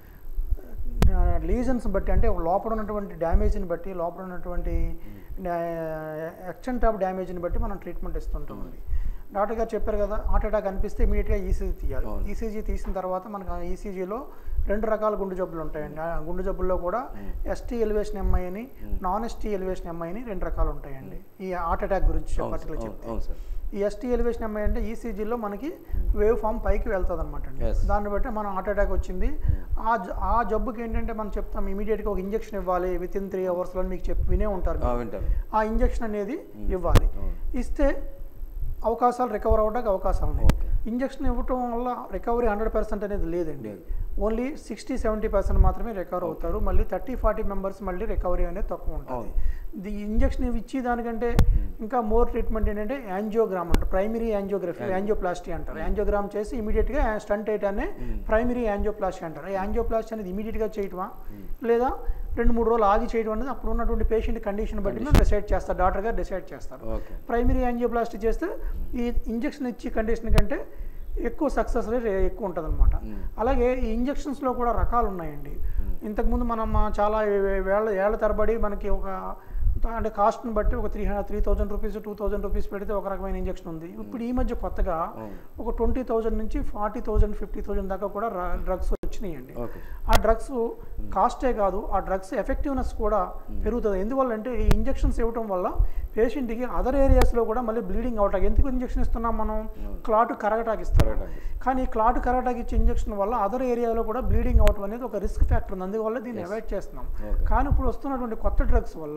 లీజన్స్ బట్టి అంటే లోపల ఉన్నటువంటి డ్యామేజ్ని బట్టి లోపల ఉన్నటువంటి ఎక్స్టెంట్ ఆఫ్ డ్యామేజ్ని బట్టి మనం ట్రీట్మెంట్ ఇస్తుంటామండి డాక్టర్ గారు చెప్పారు కదా హార్ట్ అటాక్ అనిపిస్తే ఇమీడియట్గా ఈసీజీ తీయాలి అవును. ఈసీజీ తీసిన తర్వాత మనకు ఈసీజీలో రెండు రకాల గుండె జబ్బులు ఉంటాయండి ఆ గుండె జబ్బుల్లో కూడా ఎస్టీ ఎలివేషన్ ఎంఐ అని నాన్ ఎస్టీ ఎలివేషన్ ఎంఐ అని రెండు రకాలు ఉంటాయండి ఈ హార్ట్ అటాక్ గురించి అవును పర్టికులర్ అవును, చెప్తే అవును సార్ ఈ ఎస్టీ ఎలివేషన్ ఎంఐ అంటే ఈసీజీలో మనకి వేవ్ ఫామ్ పైకి వెళ్తుంది అనమాట అండి Yes. దాన్ని బట్టి మనం హార్ట్ అటాక్ వచ్చింది ఆ జ- ఆ జబ్బుకి ఏంటంటే మనం చెప్తాం ఇమీడియట్గా ఒక ఇంజెక్షన్ ఇవ్వాలి విత్ ఇన్ త్రీ అవర్స్లో మీకు చెప్పి వినే ఉంటారు ఆ, మీరు. వింటాను ఆ ఇంజెక్షన్ అనేది ఇవ్వాలి అవును. ఇస్తే అవకాశాలు రికవర్ అవ్వడానికి అవకాశాలు ఉన్నాయి Okay. ఇంజెక్షన్ ఇవ్వటం వల్ల రికవరీ హండ్రెడ్ పర్సెంట్ అనేది లేదండి లేదు. ఓన్లీ సిక్స్టీ సెవెంటీ పర్సెంట్ మాత్రమే రికవర్ అవుతారు మళ్ళీ థర్టీ ఫార్టీ మెంబర్స్ మళ్ళీ రికవరీ అనేది తక్కువ ఉంటుంది అవును. ది ఇంజెక్షన్ ఇచ్చి దానికంటే ఇంకా మోర్ ట్రీట్మెంట్ ఏంటంటే యాంజియోగ్రామ్ అంటారు ప్రైమరీ యాంజియోగ్రఫీ యాంజియోప్లాస్టీ అంటారు యాంజియోగ్రామ్ చేసి ఇమీడియట్గా స్టంట్ అనే ప్రైమరీ యాంజియోప్లాస్టీ అంటారు ఈ యాంజియోప్లాస్టీ అనేది ఇమీడియట్గా చేయటమా లేదా రెండు మూడు రోజులు ఆగి చేయడం అనేది అప్పుడు ఉన్నటువంటి పేషెంట్ కండిషన్ బట్టి మేము డిసైడ్ చేస్తారు డాక్టర్ గారు డిసైడ్ చేస్తారు ఓకే ప్రైమరీ యాంజియోప్లాస్టీ చేస్తే ఈ ఇంజెక్షన్ ఇచ్చి కండిషన్ కంటే ఎక్కువ సక్సెస్ రేట్ ఎక్కువ ఉంటుంది అనమాట అలాగే ఈ ఇంజెక్షన్స్లో కూడా రకాలు ఉన్నాయండి ఇంతకుముందు మనం ఆ, చాలా వే- వేళ్ళ ఏళ్ల తరబడి మనకి ఒక అంటే కాస్ట్ని బట్టి ఒక three hundred three thousand rupees two thousand rupees పెడితే ఒక రకమైన ఇంజెక్షన్ ఉంది ఇప్పుడు ఈ మధ్య కొత్తగా అవును. ఒక ట్వంటీ థౌజండ్ నుంచి ఫార్టీ థౌజండ్ ఫిఫ్టీ థౌజండ్ దాకా కూడా డ్రగ్స్ వచ్చినాయండి ఓకే ఆ డ్రగ్స్ కాస్టే కాదు ఆ డ్రగ్స్ ఎఫెక్టివ్నెస్ కూడా పెరుగుతుంది ఎందువల్ల అంటే ఈ ఇంజెక్షన్స్ ఇవ్వటం వల్ల పేషెంట్కి అదర్ ఏరియాస్లో కూడా మళ్ళీ బ్లీడింగ్ అవటానికి ఎందుకు ఇంజెక్షన్ ఇస్తున్నాం మనం క్లాట్ కరగటాకి ఇస్తాం కరగటానికి. కానీ ఈ క్లాట్ కరగటాకి ఇచ్చే ఇంజెక్షన్ వల్ల అదర్ ఏరియాలో కూడా బ్లీడింగ్ అవటం అనేది ఒక రిస్క్ ఫ్యాక్టర్ ఉంది అందువల్ల దీన్ని అవాయిడ్ చేస్తున్నాం Okay. కానీ ఇప్పుడు వస్తున్నటువంటి కొత్త డ్రగ్స్ వల్ల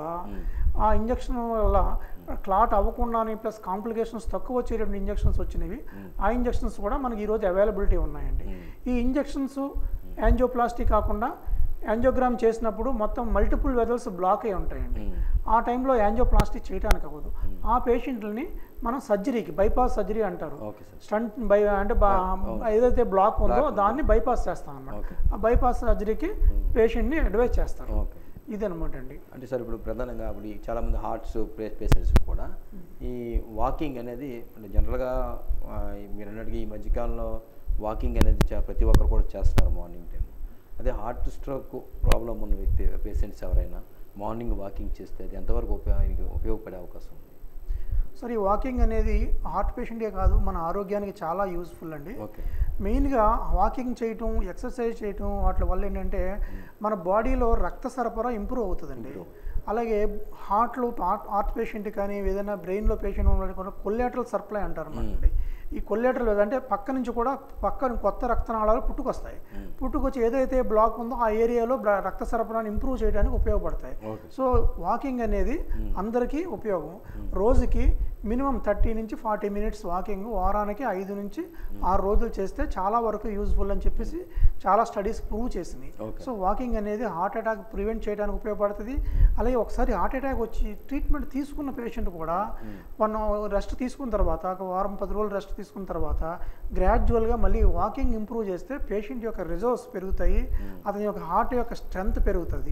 ఆ ఇంజెక్షన్ వల్ల క్లాట్ అవ్వకుండానే ప్లస్ కాంప్లికేషన్స్ తక్కువ వచ్చేటువంటి ఇంజెక్షన్స్ వచ్చినవి ఆ ఇంజెక్షన్స్ కూడా మనకి ఈరోజు అవైలబిలిటీ ఉన్నాయండి ఈ ఇంజెక్షన్స్ యాంజియోప్లాస్టీ కాకుండా యాంజియోగ్రామ్ చేసినప్పుడు మొత్తం మల్టిపుల్ వెజల్స్ బ్లాక్ అయి ఉంటాయండి ఆ టైంలో యాంజియోప్లాస్టీ చేయడానికి అవ్వదు ఆ పేషెంట్లని మనం సర్జరీకి బైపాస్ సర్జరీ అంటారు ఓకే సార్ స్టంట్ బై అంటే బా ఏదైతే బ్లాక్ ఉందో దాన్ని బైపాస్ చేస్తాం అన్నమాట Okay. ఆ బైపాస్ సర్జరీకి పేషెంట్ని అడ్వైజ్ చేస్తారు ఓకే ఇదనమాట అండి అంటే సార్ ఇప్పుడు ప్రధానంగా ఇప్పుడు ఈ చాలామంది హార్ట్స్ పేషెంట్స్ కూడా ఈ వాకింగ్ అనేది అంటే జనరల్గా ఆ, ఈ మీరు అన్నట్టుగా ఈ మధ్యకాలంలో వాకింగ్ అనేది చా- ప్రతి ఒక్కరు కూడా చేస్తున్నారు మార్నింగ్ టైం అదే హార్ట్ స్ట్రోక్ ప్రాబ్లం ఉన్న వ్యక్తి పేషెంట్స్ ఎవరైనా మార్నింగ్ వాకింగ్ చేస్తే అది ఎంతవరకు ఉపయోగ ఆయనకి ఉపయోగపడే అవకాశం ఉంది సరే ఈ వాకింగ్ అనేది హార్ట్ పేషెంటే కాదు మన ఆరోగ్యానికి చాలా యూస్ఫుల్ అండి ఓకే మెయిన్గా వాకింగ్ చేయటం ఎక్సర్సైజ్ చేయటం వాటి వల్ల ఏంటంటే మన బాడీలో రక్త సరఫరా ఇంప్రూవ్ అవుతుందండి అలాగే హార్ట్లో హార్ట్ హార్ట్ పేషెంట్ కానీ ఏదైనా బ్రెయిన్లో పేషెంట్ ఉన్న కొల్లేటరల్ సప్లై అంటారు అన్నమాట ఈ కొల్లేటరల్ అంటే పక్క నుంచి కూడా పక్కన కొత్త రక్తనాళాలు పుట్టుకొస్తాయి పుట్టుకొచ్చి ఏదైతే బ్లాక్ ఉందో ఆ ఏరియాలో బ్ల- రక్త సరఫరాని ఇంప్రూవ్ చేయడానికి ఉపయోగపడతాయి ఓకే సో వాకింగ్ అనేది అందరికీ ఉపయోగం రోజుకి మినిమం థర్టీ నుంచి ఫార్టీ మినిట్స్ వాకింగ్ వారానికి ఐదు నుంచి ఆరు రోజులు చేస్తే చాలా వరకు యూజ్ఫుల్ అని చెప్పేసి చాలా స్టడీస్ ప్రూవ్ చేసినాయి Okay. సో వాకింగ్ అనేది హార్ట్ అటాక్ ప్రివెంట్ చేయడానికి ఉపయోగపడుతుంది అలాగే ఒకసారి హార్ట్ అటాక్ వచ్చి ట్రీట్మెంట్ తీసుకున్న పేషెంట్ కూడా మనం రెస్ట్ తీసుకున్న తర్వాత ఒక వారం పది రోజులు రెస్ట్ తీసుకున్న తర్వాత గ్రాడ్యువల్గా మళ్ళీ వాకింగ్ ఇంప్రూవ్ చేస్తే పేషెంట్ యొక్క రిజర్వ్స్ పెరుగుతాయి అతని యొక్క హార్ట్ యొక్క స్ట్రెంగ్త్ పెరుగుతుంది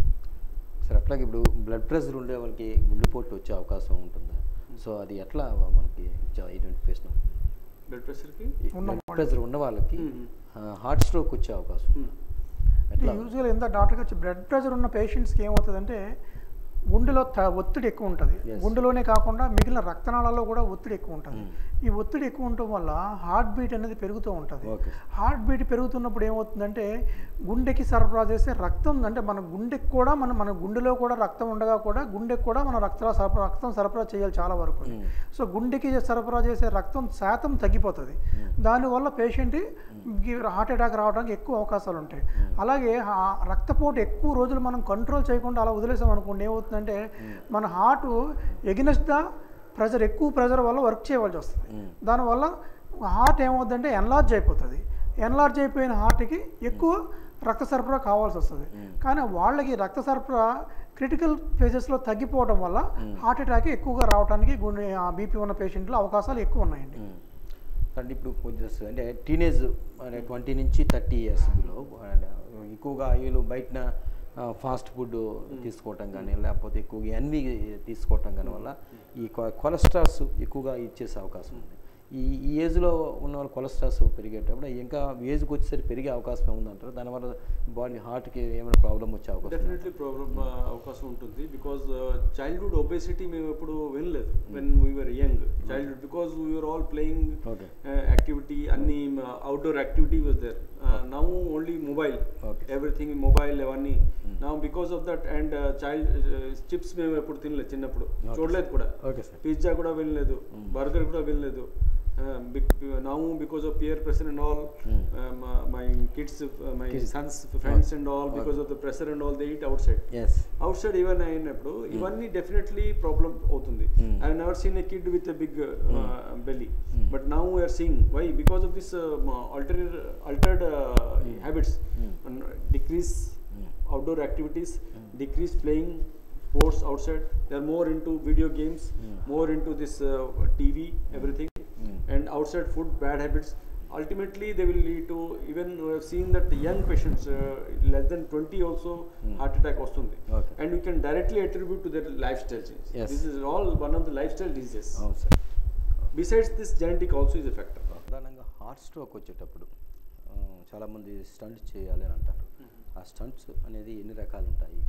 సార్ అట్లాగే ఇప్పుడు బ్లడ్ ప్రెషర్ ఉండే వాళ్ళకి గుండెపోటు వచ్చే అవకాశం ఉంటుందా సో అది ఎట్లా మనకి ఐడెంటిఫికేషన్ బ్లడ్ ప్రెషర్కి ఉన్న బ్లడ్ ప్రెషర్ ఉన్న వాళ్ళకి హార్ట్ స్ట్రోక్ వచ్చే అవకాశం ఉందా? ఎట్లా యూజువల్ ఎంత డాక్టర్ వచ్చి బ్లడ్ ప్రెషర్ ఉన్న పేషెంట్స్కి ఏమవుతుందంటే గుండెలో త- ఒత్తిడి ఎక్కువ ఉంటుంది Yes. గుండెలోనే కాకుండా మిగిలిన రక్తనాళాల్లో కూడా ఒత్తిడి ఎక్కువ ఉంటుంది ఈ ఒత్తిడి ఎక్కువ ఉండటం వల్ల హార్ట్ బీట్ అనేది పెరుగుతూ ఉంటుంది ఓకే హార్ట్ బీట్ పెరుగుతున్నప్పుడు ఏమవుతుందంటే గుండెకి సరఫరా చేసే రక్తం అంటే మన గుండెకి కూడా మన మన గుండెలో కూడా రక్తం ఉండగా కూడా గుండెకి కూడా మన రక్త సరఫరా రక్తం సరఫరా చేయాలి చాలా వరకు సో గుండెకి సరఫరా చేసే రక్తం శాతం తగ్గిపోతుంది దానివల్ల పేషెంట్ హార్ట్ అటాక్ రావడానికి ఎక్కువ అవకాశాలు ఉంటాయి అలాగే ఆ రక్తపోటు ఎక్కువ రోజులు మనం కంట్రోల్ చేయకుండా అలా వదిలేసాం అనుకోండి ఏమవుతుందంటే మన హార్ట్ ఎగినెస్ట్ ద ప్రెజర్ ఎక్కువ ప్రెజర్ వల్ల వర్క్ చేయవలసి వస్తుంది దానివల్ల హార్ట్ ఏమవుతుందంటే ఎన్లార్జ్ అయిపోతుంది ఎన్లార్జ్ అయిపోయిన హార్ట్కి ఎక్కువ రక్త సరఫరా కావాల్సి వస్తుంది కానీ వాళ్ళకి రక్త సరఫరా క్రిటికల్ ఫేజెస్లో తగ్గిపోవడం వల్ల హార్ట్ అటాక్ ఎక్కువగా రావడానికి గుండె బీపీ ఉన్న పేషెంట్లు అవకాశాలు ఎక్కువ ఉన్నాయండి మ్మ్. అంటే ఇప్పుడు కొంచెం అంటే టీనేజ్ అంటే ట్వంటీ నుంచి థర్టీ ఇయర్స్ బిలో ఎక్కువగా వీళ్ళు బయటన ఫాస్ట్ ఫుడ్ తీసుకోవటం కానీ లేకపోతే ఎక్కువగా ఎన్వి తీసుకోవటం కానీ వల్ల ఈ కొ- కొలెస్ట్రాల్స్ ఎక్కువగా ఇచ్చేసే అవకాశం ఉంది ఈ ఈ ఏజ్లో ఉన్న వాళ్ళు కొలెస్ట్రాల్స్ పెరిగేటప్పుడు ఇంకా ఏజ్కి వచ్చేసరికి పెరిగే అవకాశం ఉందంటారు దానివల్ల బాడీ హార్ట్కి ఏమైనా ప్రాబ్లం వచ్చే అవకాశం ఉందా? డెఫినెట్లీ ప్రాబ్లమ్ అవకాశం ఉంటుంది బికాజ్ చైల్డ్హుడ్ ఒబేసిటీ మేము ఎప్పుడు వినలేదు when we're young childhood because we're all playing Okay. Activity అన్ని outdoor activity was there now only mobile Okay. Everything mobile అవన్నీ now because of that and child chips మేము ఎప్పుడు తినలేదు చిన్నప్పుడు చూడలేదు కూడా ఓకే సార్ పిజ్జా కూడా వినలేదు బర్గర్ కూడా వినలేదు now because of peer pressure and all my kids my sons friends and all because of the pressure and all they eat outside is outside even అయినప్పుడు ఇవన్నీ definitely problem అవుతుంది I never seen a kid with a big belly but now we're seeing why because of this alter altered habits decrease outdoor activities decrease playing sports outside they're more into video games more into this uh, tv everything and outside food bad habits ultimately they will lead to even we have seen that young patients uh, less than 20 also heart attack వస్తుంది Okay. and we can directly attribute to their lifestyle change Yes. this is all one of the lifestyle diseases అవును sir besides this genetic also is a factor ప్రధానంగా heart stroke వచ్చేటప్పుడు ఆ, చాలామంది stunts చేయాలి అని అంటారు ఆ స్టంట్స్ అనేది ఎన్ని రకాలు ఉంటాయి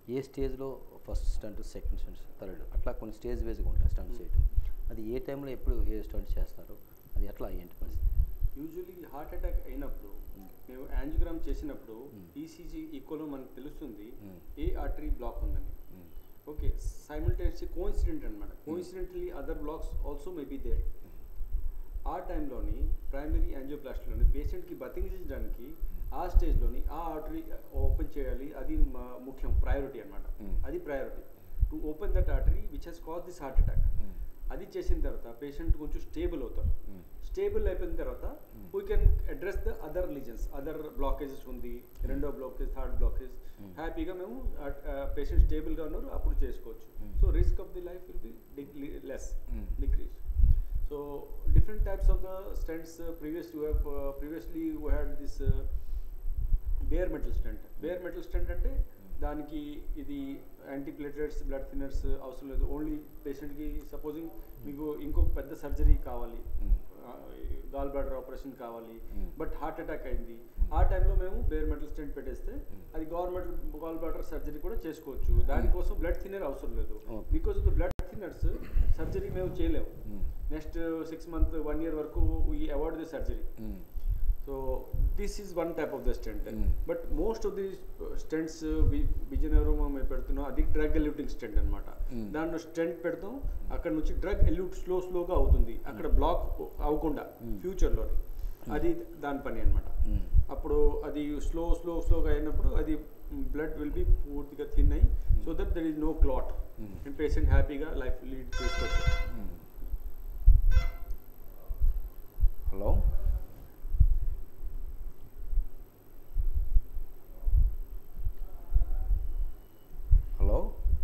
ఏ స్టేజ్లో first stent second stent third అట్లా కొన్ని స్టేజ్ వేస్గా ఉంటాయి స్టంట్ చేయడం అది ఏ టైంలో ఎప్పుడు ఏ స్టంట్ చేస్తారు అది ఎట్లా ఏంటి పరిస్థితి యూజువలీ హార్ట్ అటాక్ అయినప్పుడు మేము యాంజియోగ్రామ్ చేసినప్పుడు ఈసీజీ ఈక్వల్ మనకు తెలుస్తుంది Mm. ఏ ఆర్టరీ బ్లాక్ ఉందని Mm. ఓకే సైమిల్టేనియస్లీ కోఇన్సిడెంట్ అనమాట coincidently other blocks also may be there ఆ టైంలోని ప్రైమరీ యాంజియోప్లాస్టీలోని పేషెంట్కి బతికించడానికి ఆ స్టేజ్లోని ఆ ఆర్టరీ ఓపెన్ చేయాలి అది మ- ముఖ్యం ప్రయారిటీ అనమాట Mm. అది priority to open that artery which has cause this heart attack Mm. అది చేసిన తర్వాత పేషెంట్ కొంచెం స్టేబుల్ అవుతారు Mm. స్టేబుల్ అయిపోయిన తర్వాత we can address the other lesions other blockages ఉంది రెండో బ్లాకేజ్ థర్డ్ బ్లాకేజ్ హ్యాపీగా మేము పేషెంట్ స్టేబుల్గా ఉన్నారు అప్పుడు చేసుకోవచ్చు so risk of the life will be less Mm. Decrease so different types of the stents previous you have previously you had this bare metal stent bare metal stent అంటే దానికి ఇది యాంటీప్లేటెట్స్ blood thinners అవసరం లేదు only పేషెంట్కి supposing మీకు ఇంకొక పెద్ద surgery కావాలి గాల్ బ్లాడర్ ఆపరేషన్ కావాలి Mm. బట్ హార్ట్ అటాక్ అయింది ఆ టైంలో మేము బేర్ మెటల్ స్టెంట్ పెట్టేస్తే అది గవర్నమెంట్ గాల్ బ్లాడర్ సర్జరీ కూడా చేసుకోవచ్చు దానికోసం బ్లడ్ థిన్నర్ అవసరం లేదు Okay. Because of the blood thinners surgery మేము చేయలేము Mm. Next six month one year వరకు we avoid the surgery Mm. So this is one type of the stent Mm. But most of the stents Vizianagaram మేము పెడుతున్నాం అది drug eluting stent అనమాట Mm. దాంట్లో stent పెడతాం అక్కడ నుంచి డ్రగ్ ఎల్యూట్ స్లో స్లోగా అవుతుంది అక్కడ బ్లాక్ అవ్వకుండా ఫ్యూచర్లో అది దాని పని అనమాట Mm. అప్పుడు అది స్లో స్లో స్లోగా అయినప్పుడు అది బ్లడ్ విల్ బి పూర్తిగా థిన్ అయ్యి so that there is no clot Mm. And patient హ్యాపీగా లైఫ్ లీడ్ చేసుకోవచ్చు Mm. Hello hello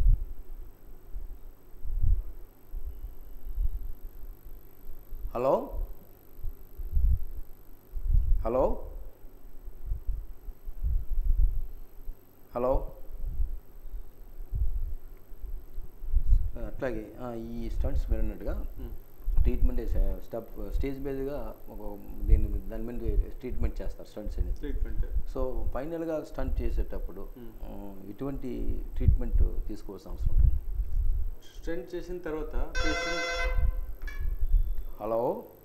hello hello hello అట్లాగే ఆ, ఈ స్టంట్స్ మీరు అన్నట్టుగా Mm. ట్రీట్మెంట్ స్టెప్ స్టేజ్ బేస్గా ఒక దీని దాని మీద ట్రీట్మెంట్ చేస్తారు స్టంట్స్ అనేది ట్రీట్మెంట్ సో ఫైనల్గా స్టంట్ చేసేటప్పుడు Hmm. ఆ, ఎటువంటి ట్రీట్మెంట్ తీసుకోవాల్సిన అవసరం ఉంటుంది స్టెంట్ చేసిన తర్వాత patient hello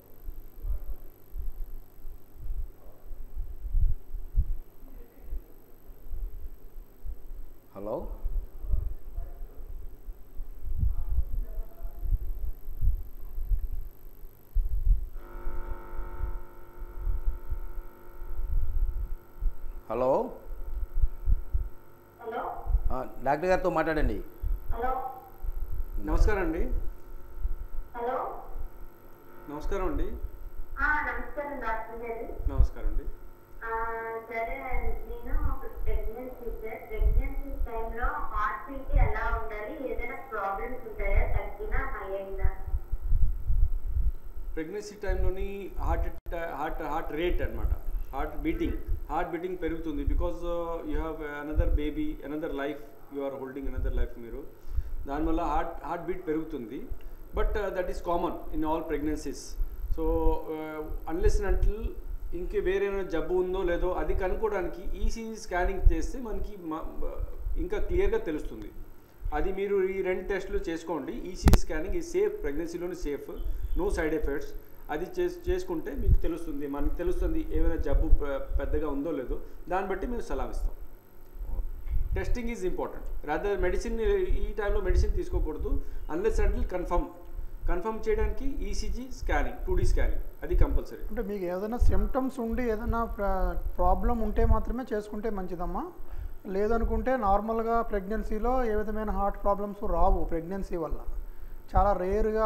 hello hello hello ఆ, డాక్టర్ గారితో మాట్లాడండి హలో నమస్కారం అండి హలో నమస్కారం అండి ఆ, నమస్కారం డాక్టర్ గారు నమస్కారం అండి ఆ, సరే నేను ప్రెగ్నెన్సీ సార్ ప్రెగ్నెన్సీ టైంలో హార్ట్ బీట్ ఎలా ఉండాలి ఏదైనా ప్రాబ్లమ్స్ ఉంటాయా తగ్గినా హై అయిందా ప్రెగ్నెన్సీ టైంలోని హార్ట్ హార్ట్ హార్ట్ రేట్ అనమాట హార్ట్ బీటింగ్ హార్ట్ బీటింగ్ పెరుగుతుంది because you have another baby another life you are holding another life మీరు దానివల్ల హార్ట్ హార్ట్ బీట్ పెరుగుతుంది but that is common in all pregnancies so unless until ఇంకే వేరే ఏమైనా జబ్బు ఉందో లేదో అది కనుక్కోవడానికి ఈసీజీ స్కానింగ్ చేస్తే మనకి మ- ఇంకా క్లియర్గా తెలుస్తుంది అది మీరు ఈ రెండు టెస్టులు చేసుకోండి ఈసీజీ స్కానింగ్ ఈ సేఫ్ ప్రెగ్నెన్సీలోని సేఫ్ నో సైడ్ ఎఫెక్ట్స్ అది చేస్ చేసుకుంటే మీకు తెలుస్తుంది మనకి తెలుస్తుంది ఏమైనా జబ్బు పె- పెద్దగా ఉందో లేదో దాన్ని బట్టి మేము సలహా ఇస్తాం testing is important rather medicine ఈ టైంలో మెడిసిన్ తీసుకోకూడదు అన్లెస్ అంటిల్ కన్ఫర్మ్ కన్ఫర్మ్ చేయడానికి ECG scanning two D scanning అది కంపల్సరీ అంటే మీకు ఏదైనా సిమ్టమ్స్ ఉండి ఏదైనా ప్రాబ్లం ఉంటే మాత్రమే చేసుకుంటే మంచిదమ్మా లేదనుకుంటే నార్మల్గా ప్రెగ్నెన్సీలో ఏ విధమైన హార్ట్ ప్రాబ్లమ్స్ రావు ప్రెగ్నెన్సీ వల్ల చాలా రేర్గా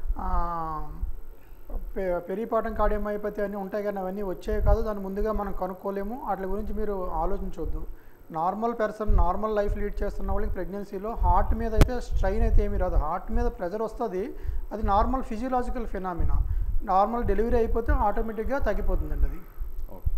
పెరిపాటం కార్డియోమైపతి అన్నీ ఉంటాయి కానీ అవన్నీ వచ్చాయి కాదు దాన్ని ముందుగా మనం కనుక్కోలేము వాటి గురించి మీరు ఆలోచించవద్దు normal person normal life lead చేస్తున్న వాళ్ళకి ప్రెగ్నెన్సీలో హార్ట్ మీద అయితే స్ట్రైన్ అయితే ఏమీ రాదు హార్ట్ మీద ప్రెజర్ వస్తుంది అది normal physiological phenomena normal delivery అయిపోతే ఆటోమేటిక్గా తగ్గిపోతుందండి అది ఓకే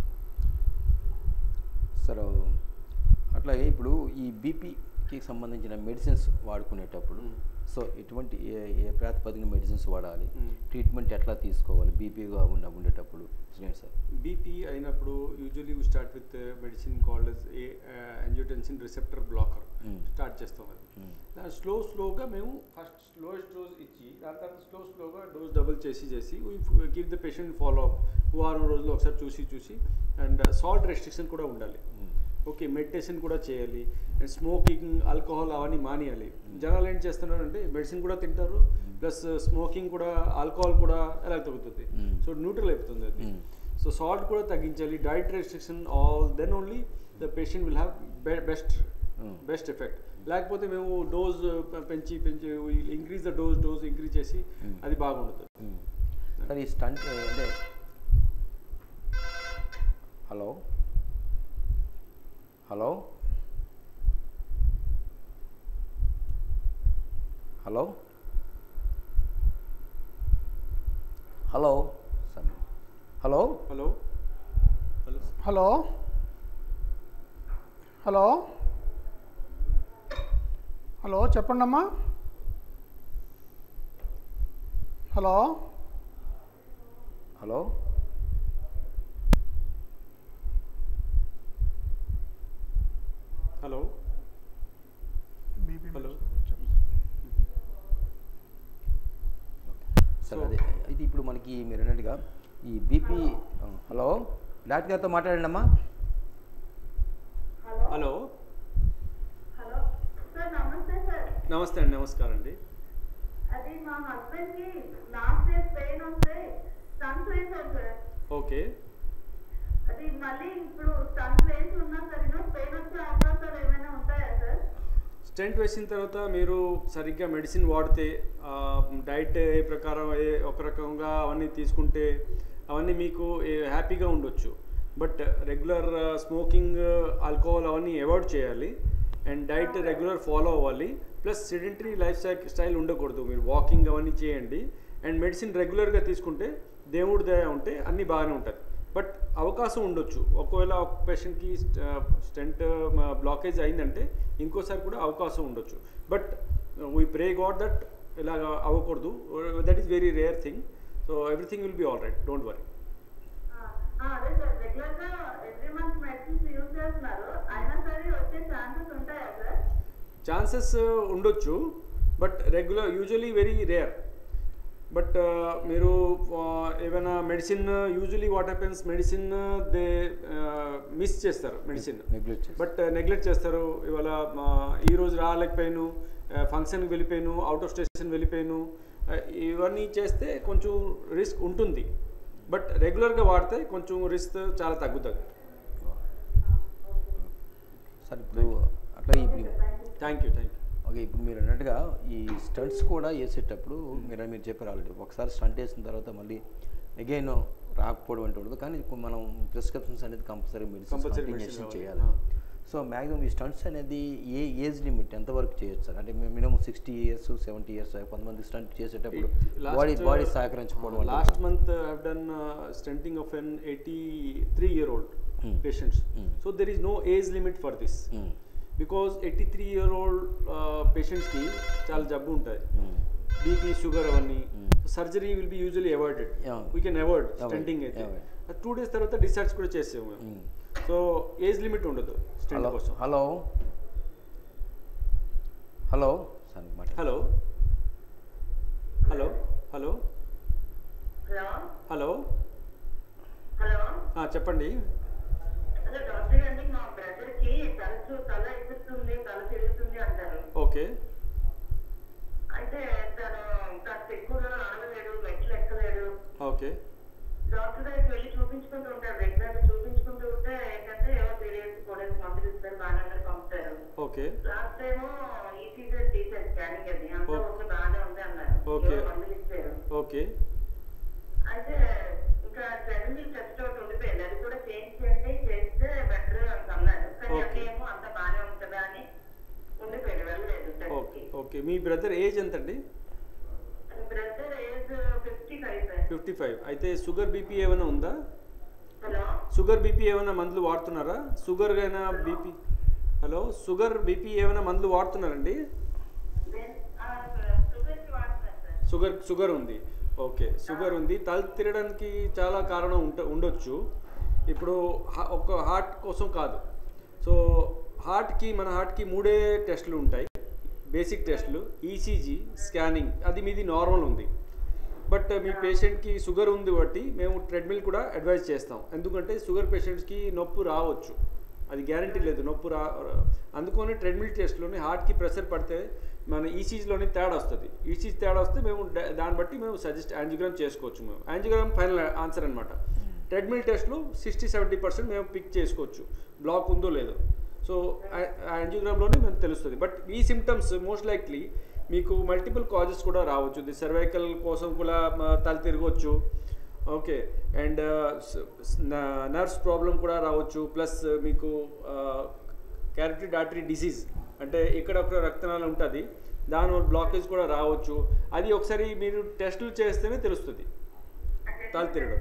సరే అట్లాగే ఇప్పుడు ఈ బీపీకి సంబంధించిన మెడిసిన్స్ వాడుకునేటప్పుడు సో ఎటువంటి ఏ ఏ ప్రాతిపదికన మెడిసిన్స్ వాడాలి మ్మ్. ట్రీట్మెంట్ ఎట్లా తీసుకోవాలి బీపీగా ఉన్న ఉండేటప్పుడు చూడండి సార్ బీపీ అయినప్పుడు usually we start with medicine called as a angiotensin receptor blocker Mm. Start చేస్తాం అది మ్మ్. దాని స్లో స్లోగా మేము ఫస్ట్ స్లోయెస్ట్ డోస్ ఇచ్చి దాని తర్వాత స్లో స్లోగా డోస్ డబుల్ చేసి చేసి give the patient follow up వారం రోజులు ఒకసారి చూసి చూసి అండ్ సాల్ట్ రెస్ట్రిక్షన్ కూడా ఉండాలి మ్మ్. ఓకే మెడిటేషన్ కూడా చేయాలి అండ్ స్మోకింగ్ ఆల్కహాల్ అవన్నీ మానేయాలి జనాలు ఏం చేస్తున్నారంటే మెడిసిన్ కూడా తింటారు ప్లస్ స్మోకింగ్ కూడా ఆల్కహాల్ కూడా ఎలా తగ్గుతుంది Mm. సో న్యూట్రల్ అయిపోతుంది అది Mm. సో సాల్ట్ కూడా తగ్గించాలి diet restriction all then only the patient will have best Mm. Best effect లేకపోతే మేము డోస్ పెంచి పెంచి increase the dose dose increase చేసి Mm. అది బాగుండదు మ్మ్. సార్ ఈ స్టంట్ అంటే hello hello hello hello sir hello hello hello hello hello hello చెప్పండి అమ్మా hello hello hello BP hello sir So- అదే అయితే ఇప్పుడు మనకి మీరు అన్నట్టుగా ఈ బీపీ హలో డాక్టర్ గారితో మాట్లాడండి అమ్మా హలో హలో హలో సార్ నమస్తే సార్ నమస్తే అండి నమస్కారం అండి అది మా హస్బెండ్ కి లాస్ట్ ఇయర్ పెయిన్ వస్తే స్టంట్ వేశారు సార్ ఓకే అది మళ్ళీ ఇప్పుడు స్టంట్ వేసి ఉన్నా సరే పెయిన్ వచ్చే అవకాశాలు ఏమైనా ఉంటాయా సార్ స్టెంట్ వేసిన తర్వాత మీరు సరిగ్గా మెడిసిన్ వాడితే డైట్ ఏ ప్రకారం ఏ ఒక రకంగా అవన్నీ తీసుకుంటే అవన్నీ మీకు ఏ- హ్యాపీగా ఉండొచ్చు బట్ రెగ్యులర్ స్మోకింగ్ ఆల్కహాల్ అవన్నీ అవాయిడ్ చేయాలి అండ్ డైట్ రెగ్యులర్ ఫాలో అవ్వాలి ప్లస్ సిడెంటరీ లైఫ్ స్టైల్ ఉండకూడదు మీరు వాకింగ్ అవన్నీ చేయండి అండ్ మెడిసిన్ రెగ్యులర్గా తీసుకుంటే దేవుడి దయ ఉంటే అన్నీ బాగానే ఉంటుంది బట్ అవకాశం ఉండొచ్చు ఒకవేళ ఒక పేషెంట్కి స్టెంట్ బ్లాకేజ్ అయిందంటే ఇంకోసారి కూడా అవకాశం ఉండొచ్చు but we pray God that ఇలాగ అవ్వకూడదు that is very rare thing so everything will be all right don't worry ఆ, ఆ, అదే సార్ రెగ్యులర్ గా ఎవ్రీ మంత్ మెడిసిన్స్ యూజ్ చేస్తున్నారు అయినా సరే వచ్చే ఛాన్సెస్ ఉంటాయా సార్ ఛాన్సెస్ ఉండొచ్చు but regular usually very rare but మీరు uh, ఏమైనా medicine usually what happens medicine they miss చేస్తారు మెడిసిన్ నెగ్లెక్ట్ చేసి బట్ నెగ్లెక్ట్ చేస్తారు ఇవాళ మా ఈ రోజు రాలేకపోయాను ఫంక్షన్కి వెళ్ళిపోయాను అవుట్ ఆఫ్ స్టేషన్ వెళ్ళిపోయాను ఆ, ఇవన్నీ చేస్తే కొంచెం రిస్క్ ఉంటుంది బట్ రెగ్యులర్గా వాడితే కొంచెం రిస్క్ చాలా తగ్గుతుంది సార్ ఇప్పుడు అట్లా ఇప్పుడు thank you thank you okay ఇప్పుడు మీరు అన్నట్టుగా ఈ స్టంట్స్ కూడా వేసేటప్పుడు మీరు మీరు చెప్పారు ఆల్రెడీ ఒకసారి స్టంట్ వేసిన తర్వాత మళ్ళీ అగైన్ రాకపోవడం అంటే ఉండదు కానీ ఇప్పుడు మనం ప్రిస్క్రిప్షన్స్ అనేది compulsory medicine Compulsory continuation medicine చేయాలి కావాలి. సో మ్యాక్సిమం ఈ స్టంట్స్ అనేది ఏ ఏజ్ లిమిట్ ఎంతవరకు చేయొచ్చు సార్ అంటే minimum sixty years seventy years కొంతమంది స్టంట్ చేసేటప్పుడు బాడీ బాడీ సహకరించుకోవడం వల్ల last month I done stenting of an eighty three year old Hmm. Patients Hmm. So there is no age limit for this Hmm. Because eighty three year old పేషెంట్స్కి చాలా జబ్బు ఉంటుంది Hmm. BP sugar అవన్నీ Hmm. Surgery will be usually avoided Yeah. We can avoid Avoid. Stenting అయితే Avoid. Two days తర్వాత discharge కూడా చేసాము మేము Hmm. సో ఏజ్ లిమిట్ ఉండదు స్టెంట్ హలో కోసం హలో హలో సార్ మాట hello hello hello hello hello hello చెప్పండి అదే డాక్టర్ గారిని మా బ్రదర్ కి తరచు తల ఎగురుతుంది తల తిరుగుతుంది అంటారు ఓకే అయితే తను కాస్త ఎక్కువగా ఆడలేడు మెట్లు ఎక్కలేడు ఓకే డాక్టర్ దగ్గరికి వెళ్ళి చూపించుకుంటూ ఉంటారు రెగ్యులర్ గా చూపించుకుంటూ ఉంటే ఏంటంటే ఏవో పీరియడ్స్ కూడా మందులు ఇస్తారు బాగానే పంపుతారు ఓకే లాస్ట్ టైం ఈసీజీ తీసారు స్కానింగ్ అది అంతా ఓ- ఓకే బాగానే ఉంది అన్నారు ఓకే. ఏవో మందులు ఇచ్చారు ఓకే అయితే ఇంకా సెవెన్ టెస్ట్ ఒకటి ఉండిపోయింది అది కూడా చేంజ్ చేయండి చేస్తే బెటర్ అని అన్నారు కానీ ఓకే. అదేమో అంత బాగానే ఉంటుందా అని ఉండిపోయింది వెళ్ళలేదు టెస్ట్ ఓకే కి ఓకే మీ బ్రదర్ ఏజ్ ఎంతండి brother age fifty five fifty five అయితే షుగర్ బీపీ ఏమైనా ఉందా హలో షుగర్ బీపీ ఏమైనా మందులు వాడుతున్నారా షుగర్ అయినా బీపీ హలో షుగర్ బీపీ ఏమైనా మందులు వాడుతున్నారండి షుగర్ షుగర్ ఉంది ఓకే షుగర్ ఉంది తల తిరగడానికి చాలా కారణం ఉంట ఉండొచ్చు ఇప్పుడు హా- ఒక హార్ట్ కోసం కాదు సో హార్ట్కి మన హార్ట్కి మూడే టెస్టులు ఉంటాయి బేసిక్ టెస్టులు ఈసీజీ స్కానింగ్ అది మీది నార్మల్ ఉంది బట్ మీ పేషెంట్కి షుగర్ ఉంది బట్టి మేము ట్రెడ్మిల్ కూడా అడ్వైజ్ చేస్తాం ఎందుకంటే షుగర్ పేషెంట్స్కి నొప్పి రావచ్చు అది గ్యారంటీ లేదు నొప్పి రా అందుకని ట్రెడ్మిల్ టెస్ట్లోని హార్ట్కి ప్రెషర్ పడితే మన ఈసీజీలోని తేడా వస్తుంది ఈసీజీ తేడా వస్తే మేము డా- దాన్ని బట్టి మేము సజెస్ట్ యాంజియోగ్రామ్ చేసుకోవచ్చు మేము యాంజియోగ్రామ్ ఫైనల్ ఆన్సర్ అనమాట ట్రెడ్మిల్ టెస్ట్లో సిక్స్టీ సెవెంటీ పర్సెంట్ మేము పిక్ చేసుకోవచ్చు బ్లాక్ ఉందో లేదో సో యాంజియోగ్రామ్లోనే మనకు తెలుస్తుంది బట్ ఈ సిమ్టమ్స్ మోస్ట్ లైక్లీ మీకు మల్టిపుల్ కాజెస్ కూడా రావచ్చు ఇది సర్వైకల్ కోసం కూడా మ- తల తిరగవచ్చు ఓకే అండ్ నర్వ్స్ ప్రాబ్లం కూడా రావచ్చు ప్లస్ మీకు క్యారెక్టరీ ఆర్టరీ డిసీజ్ అంటే ఇక్కడ ఒక రక్తనాళం ఉంటుంది దాని బ్లాకేజ్ కూడా రావచ్చు అది ఒకసారి మీరు టెస్టులు చేస్తేనే తెలుస్తుంది తల తిరగడం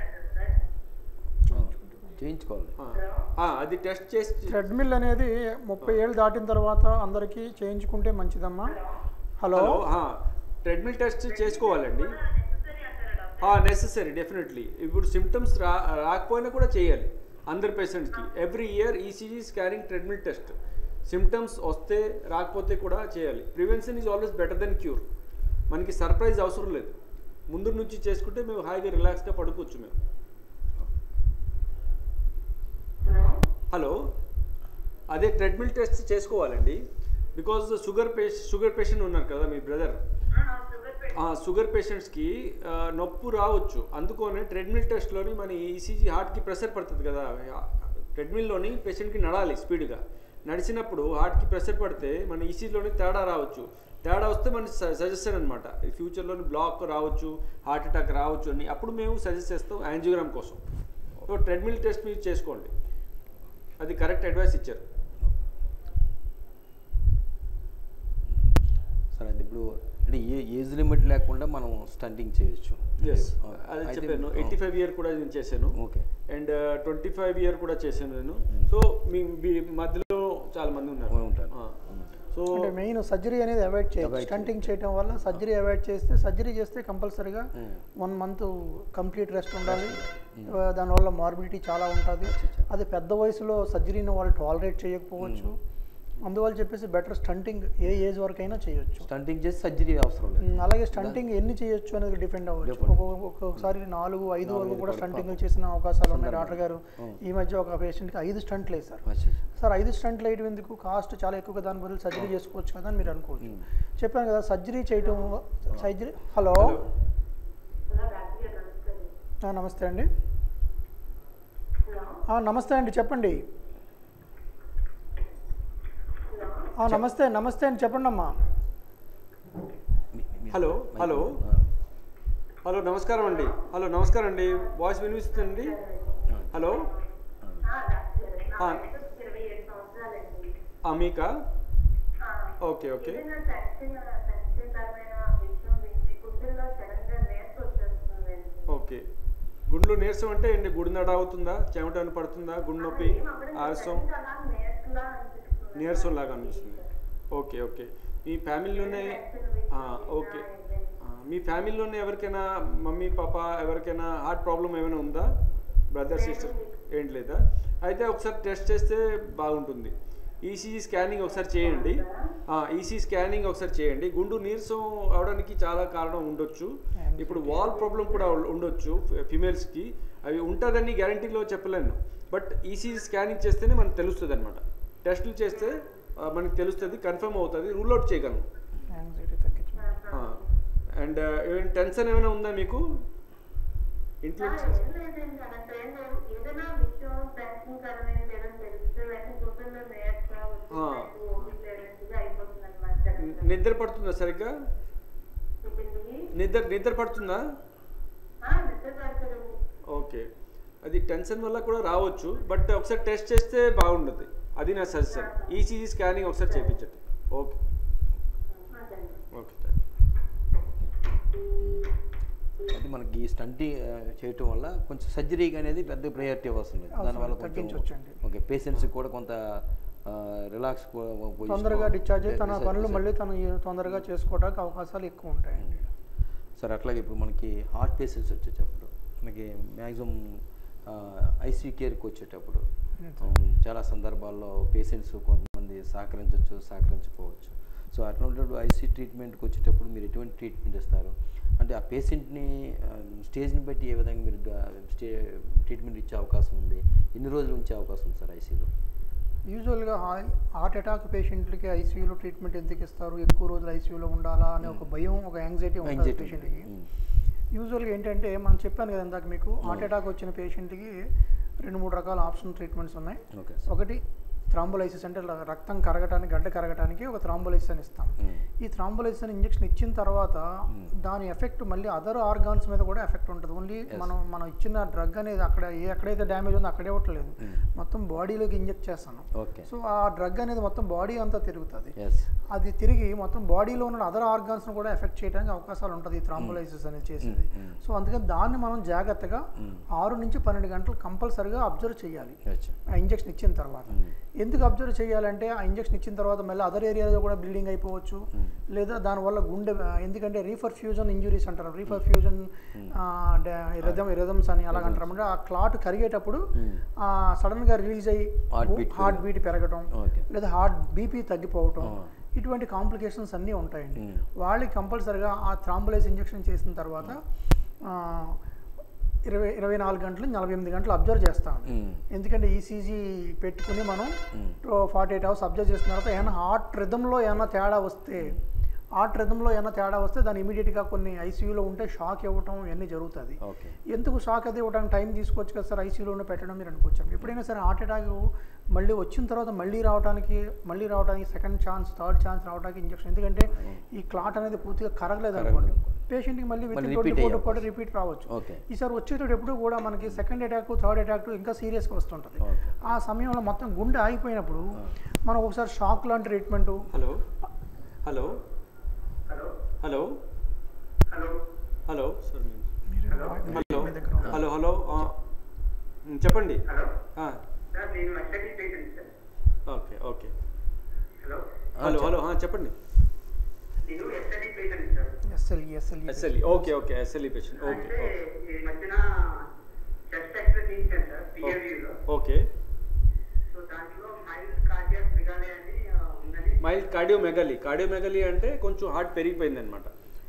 ఆ, చేయించుకోవాలి ఆ, ఆ, అది టెస్ట్ చేసి ట్రెడ్మిల్ అనేది ముప్పై ఏళ్ళు దాటిన తర్వాత అందరికీ చేయించుకుంటే మంచిదమ్మా హలో హలో ట్రెడ్మిల్ టెస్ట్ చేసుకోవాలండి నెససరీ డెఫినెట్లీ ఇప్పుడు సిమ్టమ్స్ రా రాకపోయినా కూడా చేయాలి అందరి పేషెంట్స్కి every year ECG scanning treadmill test symptoms వస్తే రాకపోతే కూడా చేయాలి prevention is always better then cure మనకి సర్ప్రైజ్ అవసరం లేదు ముందు నుంచి చేసుకుంటే మేము హాయిగా రిలాక్స్గా పడుకోవచ్చు మేము హలో అదే ట్రెడ్మిల్ టెస్ట్ చేసుకోవాలండి బికాజ్ షుగర్ పేష్ షుగర్ పేషెంట్ ఉన్నారు కదా మీ బ్రదర్ షుగర్ పేషెంట్స్కి నొప్పు రావచ్చు అందుకనే ట్రెడ్మిల్ టెస్ట్లోని మన ఈసీజీ హార్ట్కి ప్రెషర్ పడుతుంది కదా ట్రెడ్మిల్లోని పేషెంట్కి నడాలి స్పీడ్గా నడిచినప్పుడు హార్ట్కి ప్రెషర్ పడితే మన ఈసీజీలోని తేడా రావచ్చు తేడా వస్తే మన సజెషన్ అనమాట ఫ్యూచర్లోని బ్లాక్ రావచ్చు హార్ట్ అటాక్ రావచ్చు అని అప్పుడు మేము సజెస్ట్ చేస్తాం యాంజియోగ్రామ్ కోసం సో ట్రెడ్మిల్ టెస్ట్ మీరు చేసుకోండి అది కరెక్ట్ అడ్వైస్ ఇచ్చారు సరే అది ఇప్పుడు అంటే ఏ ఏజ్ లిమిట్ లేకుండా మనం స్టంటింగ్ చేయొచ్చు ఎస్ ఆ, అది అయితే- చెప్పాను ఆ, ఎయిటీ ఫైవ్ ఇయర్ కూడా నేను చేశాను okay and twenty five year కూడా చేశాను నేను సో మీ మీ మధ్యలో చాలా మంది ఉన్నారు ఉంటారు. సో అంటే మెయిన్ సర్జరీ అనేది అవాయిడ్ చేయాలి Avoid స్టంటింగ్ చేయడం వల్ల సర్జరీ అవాయిడ్ చేస్తే సర్జరీ చేస్తే కంపల్సరీగా వన్ మంత్ కంప్లీట్ రెస్ట్ ఉండాలి ఆ, దానివల్ల మార్బిలిటీ చాలా ఉంటుంది అది పెద్ద వయసులో సర్జరీని వాళ్ళు టాలరేట్ చేయకపోవచ్చు అందువల్ల చెప్పేసి బెటర్ స్టంటింగ్ ఏ ఏజ్ వరకు అయినా చేయొచ్చు స్టంటింగ్ చేసి సర్జరీ అవసరం లేదు ఉమ్, అలాగే స్టంటింగ్ ఎన్ని చేయొచ్చు అనేది డిపెండ్ అవ్వచ్చు Depend. ఒక్కొక్క- ఒక్కొక్కసారి నాలుగు ఐదు నాలుగు, వరకు ఐదు కూడా వరకు స్టంటింగ్లు పాపం. చేసిన అవకాశాలు ఉన్నాయి సందర్భం. డాక్టర్ గారు అవును. ఈ మధ్య ఒక పేషెంట్కి ఐదు స్టంట్లు వేశారు అచ్చా. సార్ ఐదు స్టంట్లు వేయడం ఎందుకు కాస్ట్ చాలా ఎక్కువగా దాని బదులు సర్జరీ చేసుకోవచ్చు కదా అని మీరు అనుకోవచ్చు చెప్పాను కదా సర్జరీ చేయటం సర్జరీ హలో ఆ, నమస్తే అండి ఆ, నమస్తే అండి చెప్పండి ఆ, నమస్తే నమస్తే అండి చెప్పండి అమ్మా మీ- మీ- హలో, మైక్ హలో. ఆ, హలో నమస్కారం అండి హలో నమస్కారం అండి వాయిస్ వినిపిస్తుందండి హలో ఆ. ఇరవై ఏడు సంవత్సరాలండి అమీకా ఆ, ఓకే ఓకే ఏదైనా తక్షణ తక్షణకరమైన విషయం వింటే గుండెల్లో సడన్గా నేర్పు వచ్చేస్తుందండి ఓకే గుండెలో నీరసం అంటే ఏంటి గుడి నడ అవుతుందా చెమట ఏమైనా పడుతుందా గుండె నొప్పి ఆలస్యం నీరసం లాగా అనిపిస్తుంది ఓకే ఓకే మీ ఫ్యామిలీలోనే ఆ, ఓకే ఆ, మీ ఫ్యామిలీలోనే ఎవరికైనా మమ్మీ పాప ఎవరికైనా హార్ట్ ప్రాబ్లం ఏమైనా ఉందా బ్రదర్ సిస్టర్ ఏంటి లేదా అయితే ఒకసారి టెస్ట్ చేస్తే బాగుంటుంది ఈసీజీ స్కానింగ్ ఒకసారి చేయండి ఈసీ స్కానింగ్ ఒకసారి చేయండి గుండు నీరసం అవడానికి చాలా కారణం ఉండొచ్చు ఇప్పుడు వాల్ ప్రాబ్లం కూడా ఉం- ఉండొచ్చు ఫిమేల్స్కి అవి ఉంటుందని గ్యారంటీలో చెప్పలేను బట్ ఈసీజీ స్కానింగ్ చేస్తేనే మనకు తెలుస్తుంది అనమాట టెస్టులు చేస్తే ఆ, మనకి తెలుస్తుంది కన్ఫర్మ్ అవుతుంది రూల్ అవుట్ చేయగలం యాంగ్జైటీ తగ్గించు అండ్ ఏమైనా టెన్షన్ ఏమైనా ఉందా మీకు ఇంట్లో ఏం లేదండి అలా ఏం లేదు ఏదైనా విషయం టెన్షన్కరమైనది ఏదైనా తెలిస్తే వెంటనే గుండెల్లో నేర్చా ఆ. ఓపిక లేనట్టుగా అయిపోతుంది అనమాట నిద్ర పడుతుందా సరిగ్గా నిద్ర నిద్ర పడుతుందా నిద్ర పడుతుంది ఓకే అది టెన్షన్ వల్ల కూడా రావచ్చు బట్ ఒకసారి టెస్ట్ చేస్తే బాగుంటుంది అది నా సజెషన్ ఈసీజీ స్కానింగ్ ఒకసారి చేయించండి ఓకే అదండి ఓకే థ్యాంక్ అయితే మనకి ఈ స్టంటింగ్ చేయటం వల్ల కొంచెం సర్జరీ అనేది పెద్ద ప్రయారిటీ అవసరం లేదు అవసరం దానివల్ల లేదు, తగ్గించొచ్చండి. ఓకే పేషెంట్స్కి కూడా కొంత రిలాక్స్ తొందరగా డిశ్చార్జ్ అయ్యి తన పనులు మళ్ళీ తను ఈ- తొందరగా చేసుకోవడానికి అవకాశాలు ఎక్కువ ఉంటాయండి సార్ అట్లాగే ఇప్పుడు మనకి హార్ట్ పేషెంట్స్ వచ్చేటప్పుడు మనకి మ్యాక్సిమం ఐసీ కేర్కి వచ్చేటప్పుడు ఉమ్, చాలా సందర్భాల్లో పేషెంట్స్ కొంతమంది సహకరించవచ్చు సహకరించకపోవచ్చు సో అటువంటిప్పుడు ఐసీ ట్రీట్మెంట్కి వచ్చేటప్పుడు మీరు ఎటువంటి ట్రీట్మెంట్ ఇస్తారు అంటే ఆ పేషెంట్ని స్టేజ్ని బట్టి ఏ విధంగా మీరు గా- స్టే ట్రీట్మెంట్ ఇచ్చే అవకాశం ఉంది ఎన్ని రోజులు ఉంచే అవకాశం ఉంది సార్ ఐసీలో యూజువల్గా హార్ట్ అటాక్ పేషెంట్లకి ఐసీయూలో ట్రీట్మెంట్ ఎందుకు ఇస్తారు ఎక్కువ రోజులు ఐసీయూలో ఉండాలా అనే ఒక భయం ఒక యాంగ్జైటీ ఉంటుంది Anxiety పేషెంట్కి ఉంటుంది. యూజువల్గా ఏంటంటే మనం చెప్పాను కదా ఇందాక మీకు హార్ట్ అటాక్ వచ్చిన పేషెంట్కి రెండు మూడు రకాల ఆప్షన్ ట్రీట్మెంట్స్ ఉన్నాయి ఓకే ఒకటి థ్రాంబోలైసిస్ అంటే ల- రక్తం కరగటానికి గడ్డ కరగటానికి ఒక థ్రాంబోలైసిస్ అని ఇస్తాం మ్మ్. ఈ థ్రాంబోలైసిస్ అని ఇంజెక్షన్ ఇచ్చిన తర్వాత దాని ఎఫెక్ట్ మళ్ళీ అదర్ ఆర్గాన్స్ మీద కూడా ఎఫెక్ట్ ఉంటుంది ఓన్లీ మనం మనం ఇచ్చిన డ్రగ్ అనేది అక్కడ ఏ ఎక్కడైతే డ్యామేజ్ ఉందో అక్కడే ఇవ్వట్లేదు మొత్తం బాడీలోకి ఇంజెక్ట్ చేస్తాను ఓకే సో ఆ డ్రగ్ అనేది మొత్తం బాడీ అంతా తిరుగుతుంది ఎస్ అది తిరిగి మొత్తం బాడీలో ఉన్న అదర్ ఆర్గాన్స్ను కూడా ఎఫెక్ట్ చేయడానికి అవకాశాలు ఉంటుంది ఈ థ్రాంబోలైసిస్ అనేది చేసేది సో అందుకని దాన్ని మనం జాగ్రత్తగా ఆరు నుంచి పన్నెండు గంటలు కంపల్సరిగా అబ్జర్వ్ చేయాలి అచ్చా ఆ ఇంజెక్షన్ ఇచ్చిన తర్వాత ఎందుకు అబ్జర్వ్ చేయాలంటే ఆ ఇంజెక్షన్ ఇచ్చిన తర్వాత మళ్ళీ అదర్ ఏరియాలో కూడా బ్లీడింగ్ అయిపోవచ్చు లేదా దానివల్ల గుండె ఎందుకంటే రీఫర్ఫ్యూజన్ ఇంజురీస్ అంటారు రీఫర్ఫ్యూజన్ రిథమ్ రిథమ్స్ అని అలాగ అంటారు అంటే ఆ క్లాట్ కరిగేటప్పుడు సడన్గా రిలీజ్ అయ్యి Heartbeat హార్ట్ బీట్ పెరగటం ఓకే లేదా హార్ట్ బీపీ తగ్గిపోవటం ఇటువంటి కాంప్లికేషన్స్ అన్నీ ఉంటాయండి వాళ్ళకి కంపల్సరిగా ఆ థ్రాంబులైజ్ ఇంజెక్షన్ చేసిన తర్వాత ఆ, ఇరవై ఇరవై నాలుగు గంటలు నలభై ఎనిమిది గంటలు అబ్జర్వ్ చేస్తాం మ్మ్. ఎందుకంటే ఈసీజీ పెట్టుకుని మనం ఫార్టీ ఎయిట్ అవర్స్ అబ్జర్వ్ చేసిన తర్వాత ఏమైనా హార్ట్ రిథంలో ఏమైనా తేడా వస్తే హార్ట్ రిథంలో ఏమైనా తేడా వస్తే దాన్ని ఇమీడియట్గా కొన్ని ఐసీయూలో ఉంటే షాక్ ఇవ్వటం ఇవన్నీ జరుగుతుంది ఓకే ఎందుకు షాక్ అది ఇవ్వడానికి టైం తీసుకోవచ్చు కదా సార్ ఐసీయూలోనే పెట్టడం మీరు అనుకోవచ్చు ఎప్పుడైనా సరే హార్ట్ అటాక్ మళ్ళీ వచ్చిన తర్వాత మళ్ళీ రావడానికి మళ్ళీ రావడానికి సెకండ్ ఛాన్స్ థర్డ్ ఛాన్స్ రావడానికి ఇంజెక్షన్ ఎందుకంటే ఈ క్లాట్ అనేది పూర్తిగా కరగలేదు అనుకోండి పేషెంట్కి మళ్ళీ విత్ మళ్ళీ ట్వంటీ repeat ఫోర్ అయ్యే పాటు రిపీట్ రావచ్చు ఓకే ఈసారి వచ్చేటప్పుడు ఎప్పుడు కూడా మనకి సెకండ్ అటాక్ థర్డ్ అటాక్ ఇంకా సీరియస్గా వస్తుంటుంది ఓకే. ఆ సమయంలో మొత్తం గుండె ఆగిపోయినప్పుడు మనం ఒకసారి షాక్ లాంటి treatment hello hello hello hello hello hello sir మీరు హలో మీ దగ్గర ఉన్న- హలో హలో ఆ, మ్, చెప్పండి హలో ఆ, సార్ నేను SIT patient sir okay okay hello hello hello ఆ, చెప్పండి నేను SIT patient sir SLE SLE SLE okay okay SLE patient okay అంటే ఓకే ఈ మధ్యన చెస్ట్ ఎక్స్రే తీయించాను సార్ పిఎవిలో ఓకే సో దాంట్లో మైల్డ్ కార్డియాక్ మిగాలే అని ఆ, ఉందని మైల్డ్ కార్డియోమెగలీ కార్డియోమెగలీ అంటే కొంచెం హార్ట్ పెరిగిపోయింది అనమాట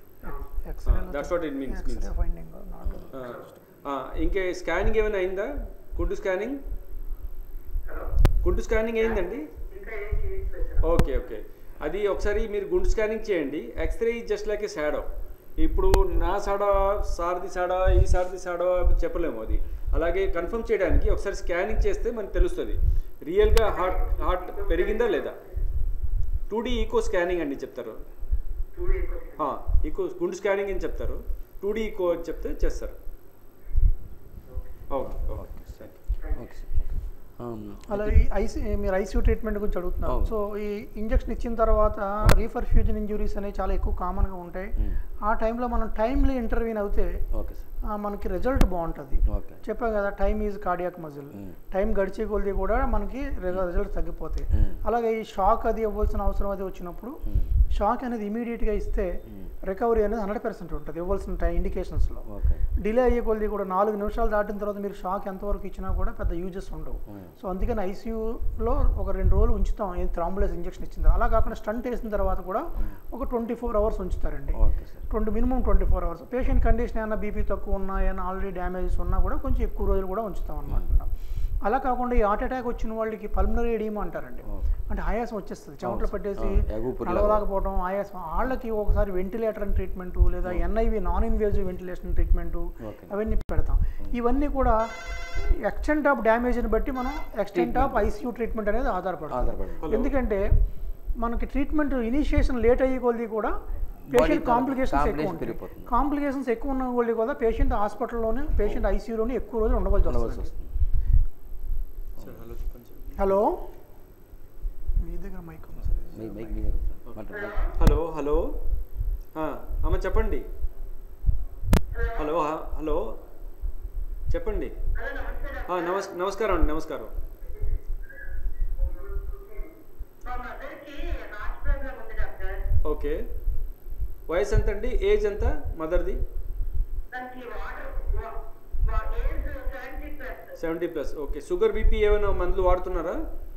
that's what it means, means. X-ray finding not ఇంకే స్కానింగ్ ఏమైనా అయిందా గుడ్డు స్కానింగ్ హలో గుడ్డు స్కానింగ్ అయిందండి ఇంకా ఏం చేయట్లేదు సార్ ఓకే ఓకే అది ఒకసారి మీరు గుండు స్కానింగ్ చేయండి X-ray is just like a shadow ఇప్పుడు నా సాడా సార్ది సాడా ఈ సార్ది సాడా చెప్పలేము అది అలాగే కన్ఫర్మ్ చేయడానికి ఒకసారి స్కానింగ్ చేస్తే మనకు తెలుస్తుంది రియల్గా హార్ట్ హార్ట్ పెరిగిందా లేదా టూ డీ ఈకో స్కానింగ్ అండి చెప్తారు టూ డేస్ ఆ, ఈకో గుండు స్కానింగ్ అని చెప్తారు టూ డీ ఈకో అని చెప్తే చేస్తారు ఓకే ఓకే సరే ఓకే సార్ అలా ఈ ఐసీ మీరు ఐసీయూ ట్రీట్మెంట్ గురించి అడుగుతున్నారు అవును. సో ఈ ఇంజెక్షన్ ఇచ్చిన తర్వాత రీఫర్ఫ్యూజన్ ఇంజురీస్ అనేవి చాలా ఎక్కువ కామన్గా ఉంటాయి ఆ టైంలో మనం టైమ్లీ ఇంటర్వ్యూన్ అవుతే ఓకే సార్ ఆ, మనకి రిజల్ట్ బాగుంటుంది ఓకే చెప్పాం కదా time is cardiac muscle Mm. Time గడిచే కొద్దీ కూడా మనకి రిజల్ట్ తగ్గిపోతాయి Mm. అలాగే ఈ షాక్ అది ఇవ్వాల్సిన అవసరం అది వచ్చినప్పుడు షాక్ అనేది ఇమీడియట్గా ఇస్తే రికవరీ అనేది హండ్రెడ్ పర్సెంట్ ఉంటుంది ఇవ్వాల్సిన టైం ఇండికేషన్స్లో ఓకే డిలే అయ్యే కొద్దీ కూడా నాలుగు నిమిషాలు దాటిన తర్వాత మీరు షాక్ ఎంతవరకు ఇచ్చినా కూడా పెద్ద యూజెస్ ఉండవు Mm. సో అందుకని ఐసీయూలో ఒక రెండు రోజులు ఉంచుతాం ఇది థ్రాంబులెన్స్ ఇంజెక్షన్ ఇచ్చిన తర్వాత అలా కాకుండా స్టంట్ వేసిన తర్వాత కూడా ఒక ట్వంటీ ఫోర్ అవర్స్ ఉంచుతారండి okay sir twenty minimum twenty four hours patient condition ఏమైనా బీపీ తక్కువ ఉన్నా ఏమైనా ఆల్రెడీ డ్యామేజెస్ ఉన్నా కూడా కొంచెం ఎక్కువ రోజులు కూడా ఉంచుతాం అనమాట అలా కాకుండా ఈ హార్ట్ అటాక్ వచ్చిన వాళ్ళకి పల్మనరీ ఎడీమా అంటారండి ఓకే. అంటే ఆయాసం వచ్చేస్తుంది చెమటలు పట్టేసి ఆ, ఎగుపురులాగా. నడవలేకపోవడం ఆయాసం వాళ్ళకి ఒకసారి వెంటిలేటర్ అని ట్రీట్మెంట్ లేదా NIV non invasive ventilation treatment okay. అవన్నీ పెడతాం ఇవన్నీ కూడా ఎక్స్టెంట్ ఆఫ్ డ్యామేజ్ని బట్టి మనం ఎక్స్టెంట్ ఆఫ్ ఐసీయూ ట్రీట్మెంట్ అనేది ఆధారపడుతుంది ఆధారపడి ఎందుకంటే మనకి ట్రీట్మెంట్ ఇనిషియేషన్ లేట్ అయ్యే కొద్దీ కూడా పేషెంట్ Body కాంప్లికేషన్స్ ఎక్కువ complication ఉంటాయి పెరిగిపోతుంది. కాంప్లికేషన్స్ ఎక్కువ ఉన్న కొద్దీ కూడా పేషెంట్ హాస్పిటల్లోనే పేషెంట్ ఐసీయూలోనే ఎక్కువ రోజులు ఉండవలసి ఉండవలసి వస్తుంది వస్తుంది సార్ హలో చెప్పండి సార్ హలో మీ దగ్గర మైక్ ఉంది సార్ మైక్ మైక్ మీ దగ్గర ఉంది సార్. మాట్లాడండి. హలో హలో ఆ, అమ్మ చెప్పండి హలో హ- హలో చెప్పండి హలో నమస్తే డాక్టర్ ఆ, నమస్ నమస్కారం అండి నమస్కారం మా మదర్కి హార్ట్ ప్రాబ్లం ఉంది డాక్టర్ ఓకే వయసు ఎంత అండి ఏజ్ ఎంత మదర్ది దానికి water age seventy plus seventy plus okay sugar BP ఏమైనా మందులు వాడుతున్నారా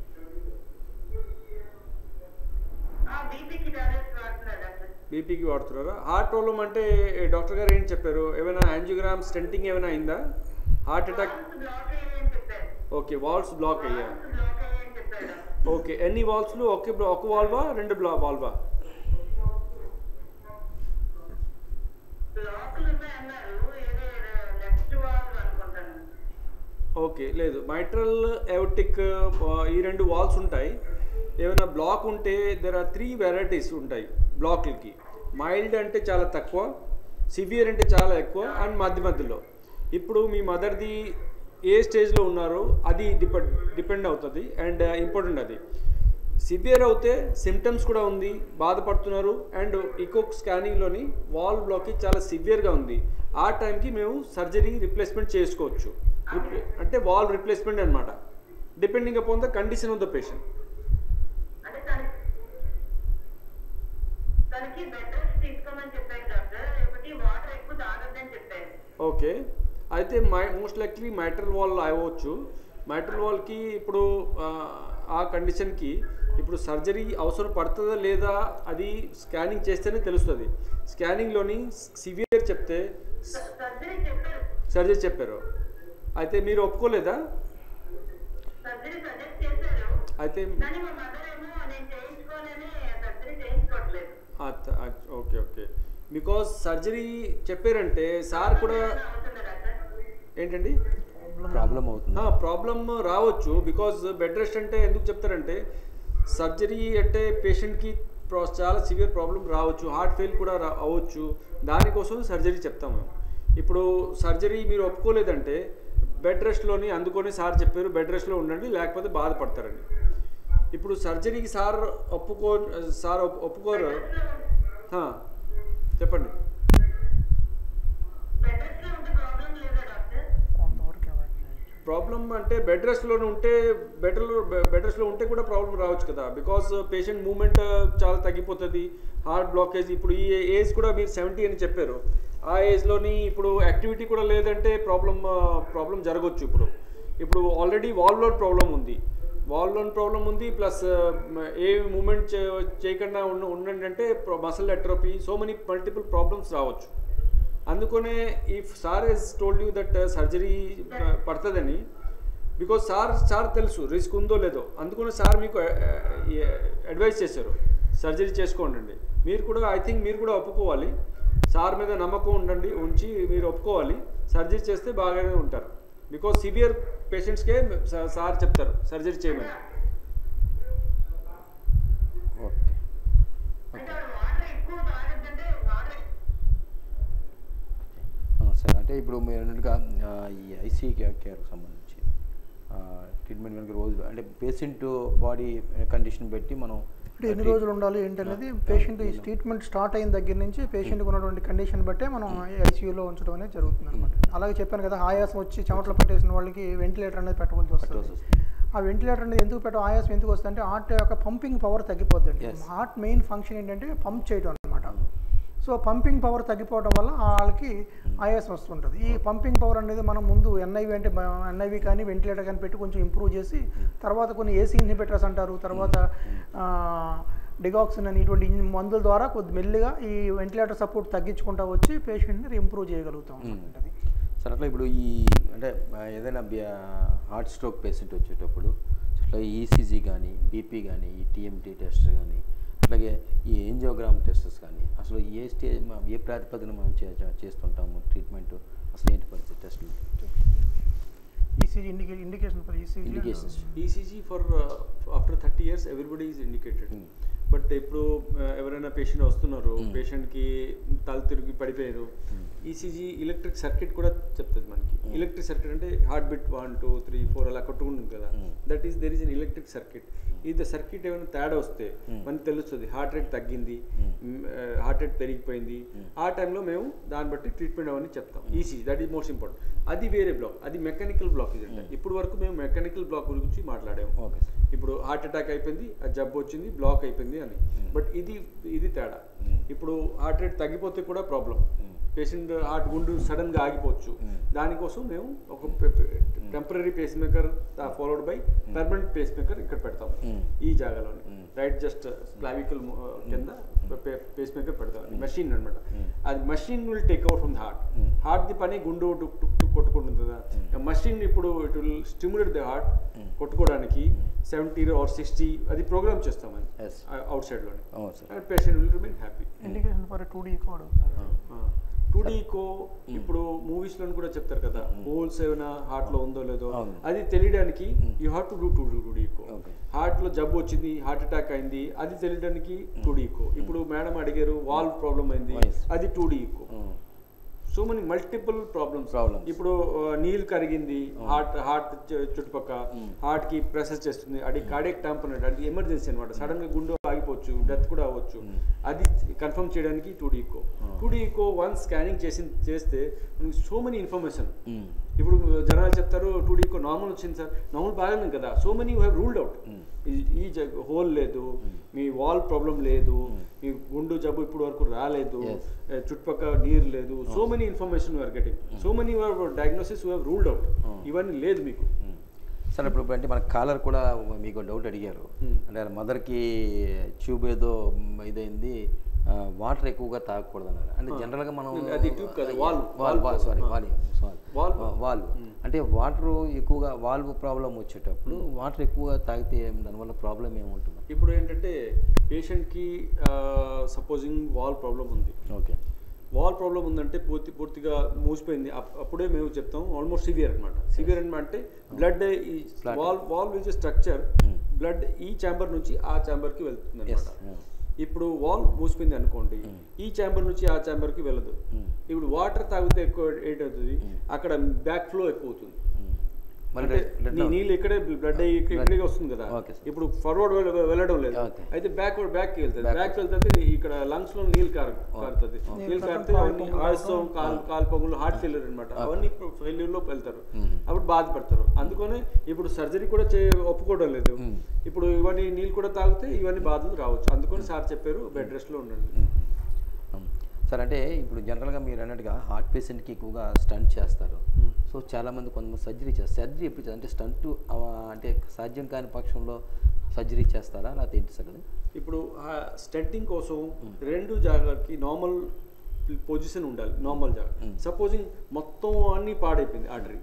బీపీకి టాబ్లెట్స్ వాడుతున్నారు డాక్టర్ బీపీకి వాడుతున్నారా హార్ట్ ప్రాబ్లం అంటే డాక్టర్ గారు ఏం చెప్పారు ఏమైనా యాంజియోగ్రామ్ స్టెంటింగ్ ఏమైనా అయిందా హార్ట్ అటాక్ బ్లాక్ అయ్యాయని చెప్పారు ఓకే వాల్స్ బ్లాక్ అయ్యా బ్లాక్ అయ్యాయని చెప్పారు ఓకే ఎన్ని వాల్స్లు ఒకే బ్లా- ఒక వాల్వా రెండు బ్లా వాల్వా బ్లాక్లు ఉన్నాయన్నారు ఏదో లెఫ్ట్ వాల్ అనుకుంటాను ఓకే లేదు మైట్రల్ ఎవటిక్ ఈ రెండు వాల్స్ ఉంటాయి ఏమైనా బ్లాక్ ఉంటే దెర్ ఆర్ త్రీ వెరైటీస్ ఉంటాయి బ్లాక్లకి మైల్డ్ అంటే చాలా తక్కువ సివియర్ అంటే చాలా ఎక్కువ అండ్ మధ్య మధ్యలో ఇప్పుడు మీ మదర్ది ఏ స్టేజ్లో ఉన్నారో అది డిపెండ్ డిపెండ్ అవుతుంది అండ్ ఇంపార్టెంట్ అది సివియర్ అవుతే సిమ్టమ్స్ కూడా ఉంది బాధపడుతున్నారు అండ్ ఇకోక్ స్కానింగ్లోని వాల్ బ్లాకేజ్ చాలా సివియర్గా ఉంది ఆ టైంకి మేము సర్జరీ రిప్లేస్మెంట్ చేసుకోవచ్చు రిప్లే- అంటే వాల్ రిప్లేస్మెంట్ అనమాట depending upon the condition of the patient అంటే తనకి తనకి బెడ్ రెస్ట్ తీసుకోమని చెప్పాను డాక్టర్ ఒకటి వాటర్ ఎక్కువ తాగొద్దని చెప్పారు ఓకే అయితే my most likely mitral valve అవ్వచ్చు మైట్రల్ వాల్కి ఇప్పుడు ఆ, ఆ కండిషన్కి ఇప్పుడు సర్జరీ అవసరం పడుతుందా లేదా అది స్కానింగ్ చేస్తేనే తెలుస్తుంది స్కానింగ్లోని సివియర్ చెప్తే సర్జరీ చెప్పారు సర్జరీ చెప్పారు అయితే మీరు ఒప్పుకోలేదా సర్జరీ సజెస్ట్ చేశారు అయితే కానీ మా మదర్ ఏమో నేను చేయించుకోనని సర్జరీ చేయించుకోవట్లేదు అచ్చ- అచ్చ- ఓకే ఓకే బికాజ్ సర్జరీ చెప్పారంటే సార్ కూడా అవుతుందా డాక్టర్ ఏంటండి ప్రాబ్లం అవుతుంది ప్రాబ్లం రావచ్చు బికాజ్ బెడ్ రెస్ట్ అంటే ఎందుకు చెప్తారంటే సర్జరీ అంటే పేషెంట్కి చాలా సివియర్ ప్రాబ్లం రావచ్చు హార్ట్ ఫెయిల్ కూడా రా అవ్వచ్చు దానికోసం సర్జరీ చెప్తాం మేము ఇప్పుడు సర్జరీ మీరు ఒప్పుకోలేదంటే బెడ్ రెస్ట్లోని అందుకొని సార్ చెప్పారు బెడ్ రెస్ట్లో ఉండండి లేకపోతే బాధపడతారండి ఇప్పుడు సర్జరీకి సార్ ఒప్పుకో సార్ ఒప్- ఒప్పుకోరు హా, చెప్పండి బెడ్ రెస్ట్ లో ఉంటే ప్రాబ్లం లేదా డాక్టర్ కొంతవరకు అవాయిడ్ ప్రాబ్లం అంటే బెడ్ రెస్ట్లోనే ఉంటే బెటర్ బెడ్ రెస్ట్లో ఉంటే కూడా ప్రాబ్లం రావచ్చు కదా బికాస్ పేషెంట్ మూమెంట్ చాలా తగ్గిపోతుంది హార్ట్ బ్లాకేజ్ ఇప్పుడు ఈ ఏజ్ కూడా మీరు సెవెంటీ అని చెప్పారు ఆ ఏజ్లోని ఇప్పుడు యాక్టివిటీ కూడా లేదంటే ప్రాబ్లం ప్రాబ్లం జరగవచ్చు ఇప్పుడు ఇప్పుడు ఆల్రెడీ వాల్ లోడ్ ప్రాబ్లం ఉంది వాల్ లోన్ ప్రాబ్లం ఉంది ప్లస్ ఏ మూమెంట్ చేయకుండా ఉన్న ఉండండి అంటే muscle atrophy so many multiple problems రావచ్చు అందుకనే if sir he's told you that surgery పడుతుందని బికాజ్ సార్ సార్ తెలుసు రిస్క్ ఉందో లేదో అందుకనే సార్ మీకు అడ్వైస్ చేశారు సర్జరీ చేసుకోండి మీరు కూడా ఐ థింక్ మీరు కూడా ఒప్పుకోవాలి సార్ మీద నమ్మకం ఉండండి ఉంచి మీరు ఒప్పుకోవాలి సర్జరీ చేస్తే బాగానే ఉంటారు బికాజ్ సివియర్ పేషెంట్స్కే సార్ చెప్తారు సర్జరీ చేయమని ఓకే అంటే వాటర్ ఎక్కువ తాగొద్దంటే వాటర్ ఆ, సరే అంటే ఇప్పుడు మీరు అన్నట్టుగా ఆ, ఈ ఐసీ కేర్కి సంబంధించి ట్రీట్మెంట్ కనుక రోజులు అంటే పేషెంట్ బాడీ కండిషన్ బట్టి మనం అంటే ఎన్ని రోజులు ఉండాలి ఏంటనేది పేషెంట్ ఈ ట్రీట్మెంట్ స్టార్ట్ అయిన దగ్గర నుంచి పేషెంట్కి ఉన్నటువంటి కండిషన్ బట్టే మనం ఐసీయూలో ఉంచడం అనేది జరుగుతుంది అనమాట అలాగే చెప్పాను కదా ఆయాసం వచ్చి చెమటలు పట్టేసిన వాళ్ళకి వెంటిలేటర్ అనేది పెట్టవలసి పెట్టవలసి వస్తుంది ఆ వెంటిలేటర్ అనేది ఎందుకు పెట్ట ఆయాసం ఎందుకు వస్తుంది అంటే హార్ట్ యొక్క పంపింగ్ పవర్ తగ్గిపోద్దండి Yes. హార్ట్ మెయిన్ ఫంక్షన్ ఏంటంటే పంప్ చేయడం అనమాట సో పంపింగ్ పవర్ తగ్గిపోవడం వల్ల వాళ్ళకి ఆయాసం వస్తుంటుంది ఈ పంపింగ్ పవర్ అనేది మనం ముందు ఎన్ఐవి అంటే ఎన్ఐవి కానీ వెంటిలేటర్ కానీ పెట్టి కొంచెం ఇంప్రూవ్ చేసి తర్వాత కొన్ని ఏసీ ఇన్హిబిటర్స్ అంటారు తర్వాత డిగాక్సిన్ అని ఇటువంటి ఇన్- మందుల ద్వారా కొద్ది మెల్లిగా ఈ వెంటిలేటర్ సపోర్ట్ తగ్గించుకుంటా వచ్చి పేషెంట్ని ఇంప్రూవ్ చేయగలుగుతాం అన్నమాట అది. సరే అట్లా ఇప్పుడు ఈ అంటే ఆ, ఏదైనా హార్ట్ స్ట్రోక్ పేషెంట్ వచ్చేటప్పుడు అట్లా ఈసీజీ కానీ బీపీ కానీ ఈ టీఎంటీ టెస్ట్ కానీ అట్లాగే ఈ ఏంజియోగ్రామ్ టెస్టెస్ కానీ అసలు ఏ స్టేజ్ మ- ఏ ప్రాతిపదికన మనం చే- చే- చేస్తుంటాము ట్రీట్మెంట్ అసలు ఏంటి పరిస్థితి టెస్టులు ఈసీజీ ఇండికే indication for ECG indications ECG for after thirty years everybody is indicated Hmm. But ఇప్పుడు uh, ఎవరైనా పేషెంట్ వస్తున్నారు Hmm. పేషెంట్కి తల తిరిగి పడిపోయారు ఈసీజీ ఎలక్ట్రిక్ సర్క్యూట్ కూడా చెప్తుంది మనకి Hmm. ఎలక్ట్రిక్ సర్క్యూట్ అంటే heart beat one two three four అలా కొట్టుకుంటుంది కదా Hmm. That is there is an electric circuit ఇది సర్క్యూట్ ఏమైనా తేడా వస్తే Hmm. మనకి తెలుస్తుంది హార్ట్ రేట్ తగ్గింది Hmm. హార్ట్ రేట్ పెరిగిపోయింది Hmm. ఆ టైంలో మేము దాన్ని బట్టి ట్రీట్మెంట్ అవన్నీ చెప్తాం ECG that is most important అది వేరే బ్లాక్ అది మెకానికల్ బ్లాక్ ఇది అంటే Hmm. ఇప్పుడు వరకు మేము మెకానికల్ బ్లాక్ గురించి మాట్లాడాము ఓకే సార్ ఇప్పుడు హార్ట్ అటాక్ అయిపోయింది ఆ జబ్బు వచ్చింది బ్లాక్ అయిపోయింది అని బట్ ఇది ఇది తేడా ఇప్పుడు హార్ట్ రేట్ తగ్గిపోతే కూడా ప్రాబ్లం పేషెంట్ హార్ట్ గుండు సడన్గా ఆగిపోవచ్చు దానికోసం మేము ఒక temporary pacemaker followed by permanent pacemaker ఇక్కడ పెడతాం ఈ జాగాలోనే రైట్ జస్ట్ క్లావికల్ కింద పేస్ మేకర్ పెడతాం మెషిన్ అన్నమాట అది machine will take out from the heart heart the పని గుండు టుక్ టుక్ టుక్ కొట్టుకుంటుంది కదా మషిన్ ఇప్పుడు it will stimulate the heart కొట్టుకోవడానికి సెవెంటీ ఆర్ సిక్స్టీ అది ప్రోగ్రామ్ చేస్తాం అది Yes. అవుట్ సైడ్లోనే అవును sir and patient will remain happy indication for two D కోడ్ టూ కో ఇప్పుడు మూవీస్ లో కూడా చెప్తారు కదా హోల్స్ ఏమైనా హార్ట్ లో ఉందో లేదో అవును. అది తెలియడానికి you have to do two two D echo Okay. Heart లో జబ్బు వచ్చింది హార్ట్ అటాక్ అయింది అది తెలియడానికి టూ డీకో ఇప్పుడు మేడం అడిగారు వాల్వ్ ప్రాబ్లం అయింది Yes. అది two D echo so many multiple problems Problems. ఇప్పుడు ఆ, నీళ్ళు కరిగింది హార్ట్ హార్ట్ చుట్టుపక్క హార్ట్ కి ప్రెషర్ చేస్తుంది అది కార్డియక్ టాంపనెట్ అది ఎమర్జెన్సీ అనమాట సడన్ గా గుండె ఆగిపోవచ్చు డెత్ కూడా అవ్వచ్చు అది కన్ఫర్మ్ చేయడానికి two echo two echo one scanning చేసి చేస్తే మనకి సో మెనీ ఇన్ఫర్మేషన్ ఇప్పుడు జనాలు చెప్తారు టూ ఈకో నార్మల్ వచ్చింది సార్ నార్మల్ బాగానే ఉంది కదా so many you have ruled out ఈ హోల్ లేదు మీ వాల్ ప్రాబ్లం లేదు మీ గుండు జబ్బు ఇప్పుడు వరకు రాలేదు Yes. ఏ, చుట్టుపక్కల నీరు లేదు so many information you're getting so many diagnosis you have ruled out ఇవన్నీ లేదు మీకు సార్ ఇప్పుడు ఇప్పుడు అంటే మన కాలర్ కూడా మీకు డౌట్ అడిగారు Hmm. అంటే వాళ్ళ మదర్కి ట్యూబ్ ఏదో మ్, ఇదైంది వాటర్ ఎక్కువగా తాగకూడదు అన్నారు అంటే జనరల్గా మనం అది tube కాదు, valve. Valve Valve. సారీ ఆ. Valve sorry Valve. వాల్వ్ అంటే వాటర్ ఎక్కువగా వాల్వ్ ప్రాబ్లం వచ్చేటప్పుడు వాటర్ ఎక్కువగా తాగితే దానివల్ల ప్రాబ్లం ఏముంటుంది ఇప్పుడు ఏంటంటే పేషెంట్కి సపోజింగ్ వాల్ ప్రాబ్లం ఉంది ఓకే వాల్ ప్రాబ్లం ఉందంటే పూర్తి పూర్తిగా మూసిపోయింది అప్- అప్పుడే మేము చెప్తాం ఆల్మోస్ట్ సివియర్ అనమాట సివియర్ అంటే బ్లడ్ ఈ valve valve which structure blood ఈ ఛాంబర్ నుంచి ఆ ఛాంబర్కి వెళ్తుంది Yes. అనమాట ఇప్పుడు వాల్ మూసిపోయింది అనుకోండి ఈ ఛాంబర్ నుంచి ఆ ఛాంబర్కి వెళ్ళదు ఇప్పుడు వాటర్ తాగితే ఎక్కువ ఏంటవుతుంది అక్కడ బ్యాక్ ఫ్లో ఎక్కువ అవుతుంది మరి అంటే blood నీ down. నీళ్ళు ఇక్కడే బ్లడ్ ఇక్కడే వస్తుంది కదా Okay, sir. ఇప్పుడు ఫార్వర్డ్ వెళ్ళడం లేదు Okay. అయితే బ్యాక్వర్డ్ బ్యాక్ వెళ్తుంది Back. బ్యాక్ వెళ్తుంది ఇక్కడ లంగ్స్ లో నీళ్ళు కారు కారుతుంది నీళ్ళు కారితే అవన్నీ ఆయాసం కాలు కాలు పొంగులు హార్ట్ ఫెయిల్యూర్ అనమాట అవన్నీ ఫెయిల్యూర్ లో వెళ్తారు అప్పుడు బాధపడతారు అందుకనే ఇప్పుడు సర్జరీ కూడా చే ఒప్పుకోవడం లేదు ఇప్పుడు ఇవన్నీ నీళ్ళు కూడా తాగితే ఇవన్నీ బాధలు రావచ్చు అందుకని సార్ చెప్పారు బెడ్ రెస్ట్ లో ఉండండి ఉమ్. సార్ అంటే ఇప్పుడు జనరల్గా మీరు అన్నట్టుగా హార్ట్ పేషెంట్కి ఎక్కువగా స్టంట్ చేస్తారు సో చాలామంది కొంతమంది సర్జరీ చేస్తారు సర్జరీ ఎప్పుడు చేస్తారు అంటే స్టంట్ అంటే సాధ్యం కాని పక్షంలో సర్జరీ చేస్తారా లేకపోతే ఏంటి సార్ అది ఇప్పుడు ఆ స్టెంటింగ్ కోసం రెండు జాగాలకి నార్మల్ పొజిషన్ ఉండాలి నార్మల్ జాగా సపోజింగ్ మొత్తం అన్ని పాడైపోయింది ఆర్టరీ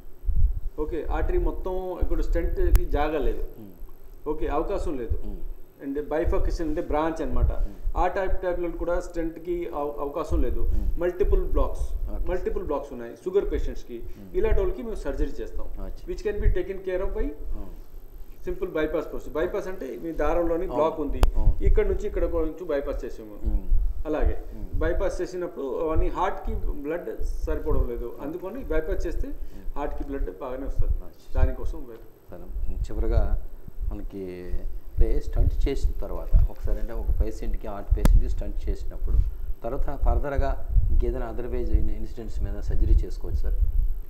ఓకే ఆర్టరీ మొత్తం ఇప్పుడు స్టెంట్కి జాగా లేదు ఓకే అవకాశం లేదు అండ్ బైఫర్కేషన్ అంటే బ్రాంచ్ అన్నమాట ఆ టైప్ టైప్లో కూడా స్టెంట్కి అవకాశం లేదు మల్టిపుల్ బ్లాక్స్ మల్టిపుల్ బ్లాక్స్ ఉన్నాయి షుగర్ పేషెంట్స్కి ఇలాంటి వాళ్ళకి మేము సర్జరీ చేస్తాం అచ్చా. Which can be taken care of by simple bypass process bypass అంటే మీ దారంలోని బ్లాక్ ఉంది అవును. ఇక్కడ నుంచి ఇక్కడ నుంచి బైపాస్ చేసాము అలాగే బైపాస్ చేసినప్పుడు అవన్నీ హార్ట్కి బ్లడ్ సరిపోవడం లేదు అందుకని బైపాస్ చేస్తే హార్ట్కి బ్లడ్ బాగానే వస్తుంది దానికోసం బై- సరే చివరిగా మనకి అంటే స్టంట్ చేసిన తర్వాత ఒకసారి అంటే ఒక పేషెంట్కి హార్ట్ పేషెంట్కి స్టంట్ చేసినప్పుడు తర్వాత ఫర్దర్గా ఇంకేదైనా అదర్వైజ్ ఇన్సిడెంట్స్ మీద సర్జరీ చేసుకోవచ్చు సార్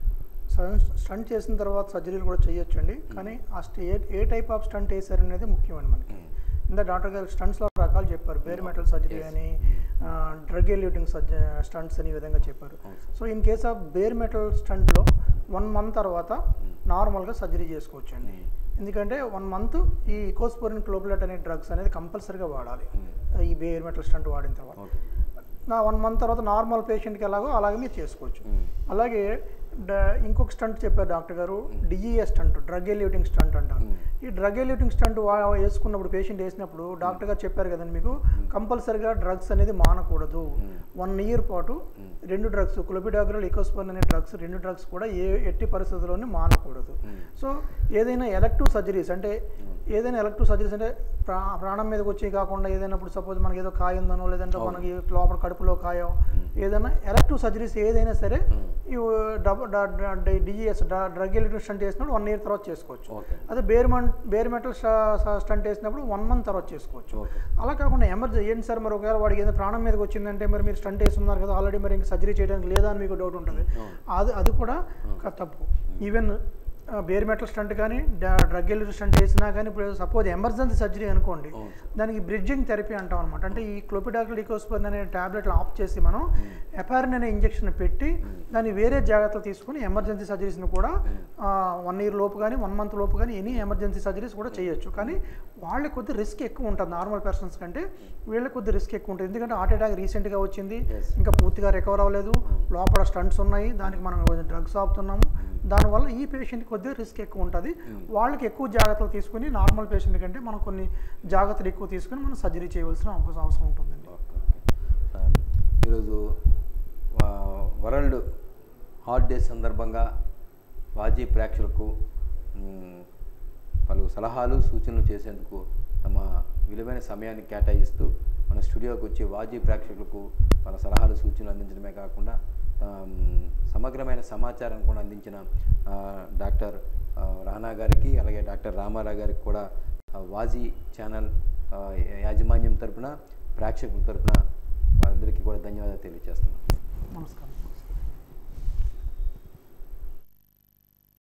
స్టంట్ చేసిన తర్వాత సర్జరీలు కూడా చేయొచ్చండి కానీ ఆ స్టే ఏ ఏ టైప్ ఆఫ్ స్టంట్ వేసారు అనేది ముఖ్యమండి మనకి ఇందా డాక్టర్ గారు స్టంట్స్లో రకాలు చెప్పారు బేర్ మెటల్ సర్జరీ అని డ్రగ్ ఎల్యూటింగ్ సర్జ స్టంట్స్ అని ఈ విధంగా చెప్పారు so in case of bare metal స్టంట్లో వన్ మంత్ తర్వాత నార్మల్గా సర్జరీ చేసుకోవచ్చు అండి ఎందుకంటే వన్ మంత్ ఈ ఇకోస్పోరిన్ క్లోబులెట్ అనే డ్రగ్స్ అనేది కంపల్సరీగా వాడాలి ఈ బేర్ మెటల్ స్టంట్ వాడిన తర్వాత ఓకే నా వన్ మంత్ తర్వాత నార్మల్ పేషెంట్కి ఎలాగో అలాగే మీరు చేసుకోవచ్చు అలాగే డ- ఇంకొక స్టంట్ చెప్పారు డాక్టర్ గారు DES stent drug eluting stent అంటారు ఈ డ్రగ్ ఎల్యూటింగ్ స్టంట్ వేసుకున్నప్పుడు పేషెంట్ వేసినప్పుడు డాక్టర్ గారు చెప్పారు కదండి మీకు కంపల్సరీగా డ్రగ్స్ అనేది మానకూడదు వన్ ఇయర్ పాటు రెండు డ్రగ్స్ క్లోబిడాగ్రల్ ఇకోస్పోన్ అనే డ్రగ్స్ రెండు డ్రగ్స్ కూడా ఏ ఎట్టి పరిస్థితుల్లోనే మానకూడదు సో ఏదైనా ఎలక్టివ్ సర్జరీస్ అంటే ఏదైనా ఎలక్టివ్ సర్జరీస్ అంటే ప్రా ప్రాణం మీదకి వచ్చి కాకుండా ఏదైనా ఇప్పుడు సపోజ్ మనకి ఏదో కాయ ఉందనో లేదంటే మనకి లోపల కడుపులో కాయో ఏదైనా ఎలక్టివ్ సర్జరీస్ ఏదైనా సరే ఈ డిజిఎస్ డ్రగ్ ఎలక్టివ్ స్టంట్ చేసినప్పుడు వన్ ఇయర్ తర్వాత చేసుకోవచ్చు ఓకే అదే బేర్ మన్ బేర్ మెటల్ స్టంట్ వేసినప్పుడు వన్ మంత్ తర్వాత చేసుకోవచ్చు ఓకే అలా కాకుండా ఎమర్జెన్సీ ఏంటి సార్ మరి ఒకవేళ వాడికి ఏదైనా ప్రాణం మీదకి వచ్చిందంటే మరి మీరు స్టంట్ వేస్తున్నారు కదా ఆల్రెడీ మరి ఇంకా సర్జరీ చేయడానికి లేదా అని మీకు డౌట్ ఉంటుంది అది అది కూడా క- తప్పు ఈవెన్ బేర్ మెటల్ స్టంట్ కానీ డ్రగ్ ఎల్యూర్ స్టంట్ వేసినా కానీ ఇప్పుడు సపోజ్ ఎమర్జెన్సీ సర్జరీ అనుకోండి అవును. దానికి బ్రిడ్జింగ్ థెరపీ అంటాం అనమాట అంటే ఈ క్లోపిడాక్ల్ డికోస్పోన్ అనే టాబ్లెట్లు ఆఫ్ చేసి మనం ఎపారిన్ అనే ఇంజెక్షన్ పెట్టి దాన్ని వేరే జాగ్రత్తలు తీసుకుని ఎమర్జెన్సీ సర్జరీస్ని కూడా వన్ ఇయర్ లోపు కానీ వన్ మంత్ లోపు కానీ ఎనీ ఎమర్జెన్సీ సర్జరీస్ కూడా చేయొచ్చు కానీ వాళ్ళకి కొద్ది రిస్క్ ఎక్కువ ఉంటుంది నార్మల్ పర్సన్స్ కంటే వీళ్ళకి కొద్ది రిస్క్ ఎక్కువ ఉంటుంది ఎందుకంటే హార్ట్ అటాక్ రీసెంట్గా వచ్చింది Yes. ఇంకా పూర్తిగా రికవర్ అవ్వలేదు లోపల స్టంట్స్ ఉన్నాయి దానికి మనం డ్రగ్స్ ఆపుతున్నాము దానివల్ల ఈ పేషెంట్ కొద్దిగా రిస్క్ ఎక్కువ ఉంటుంది వాళ్ళకి ఎక్కువ జాగ్రత్తలు తీసుకుని నార్మల్ పేషెంట్ కంటే మనం కొన్ని జాగ్రత్తలు ఎక్కువ తీసుకుని మనం సర్జరీ చేయవలసిన అవకాశం అవసరం ఉంటుందండి ఓకే ఓకే ఆ, ఈరోజు వా- వరల్డ్ హాట్ డే సందర్భంగా వాజీ ప్రేక్షకులకు మ్, పలు సలహాలు సూచనలు చేసేందుకు తమ విలువైన సమయాన్ని కేటాయిస్తూ మన స్టూడియోకి వచ్చి వాజీ ప్రేక్షకులకు మన సలహాలు సూచనలు అందించడమే కాకుండా ఆ, మ్, సమగ్రమైన సమాచారం కూడా అందించిన ఆ, డాక్టర్ ఆ, రానా గారికి అలాగే డాక్టర్ రామారావు గారికి కూడా ఆ, వాజీ ఛానల్ ఆ, యాజమాన్యం తరపున ప్రేక్షకుల తరపున వారిద్దరికీ కూడా ధన్యవాదాలు తెలియజేస్తున్నాను నమస్కారం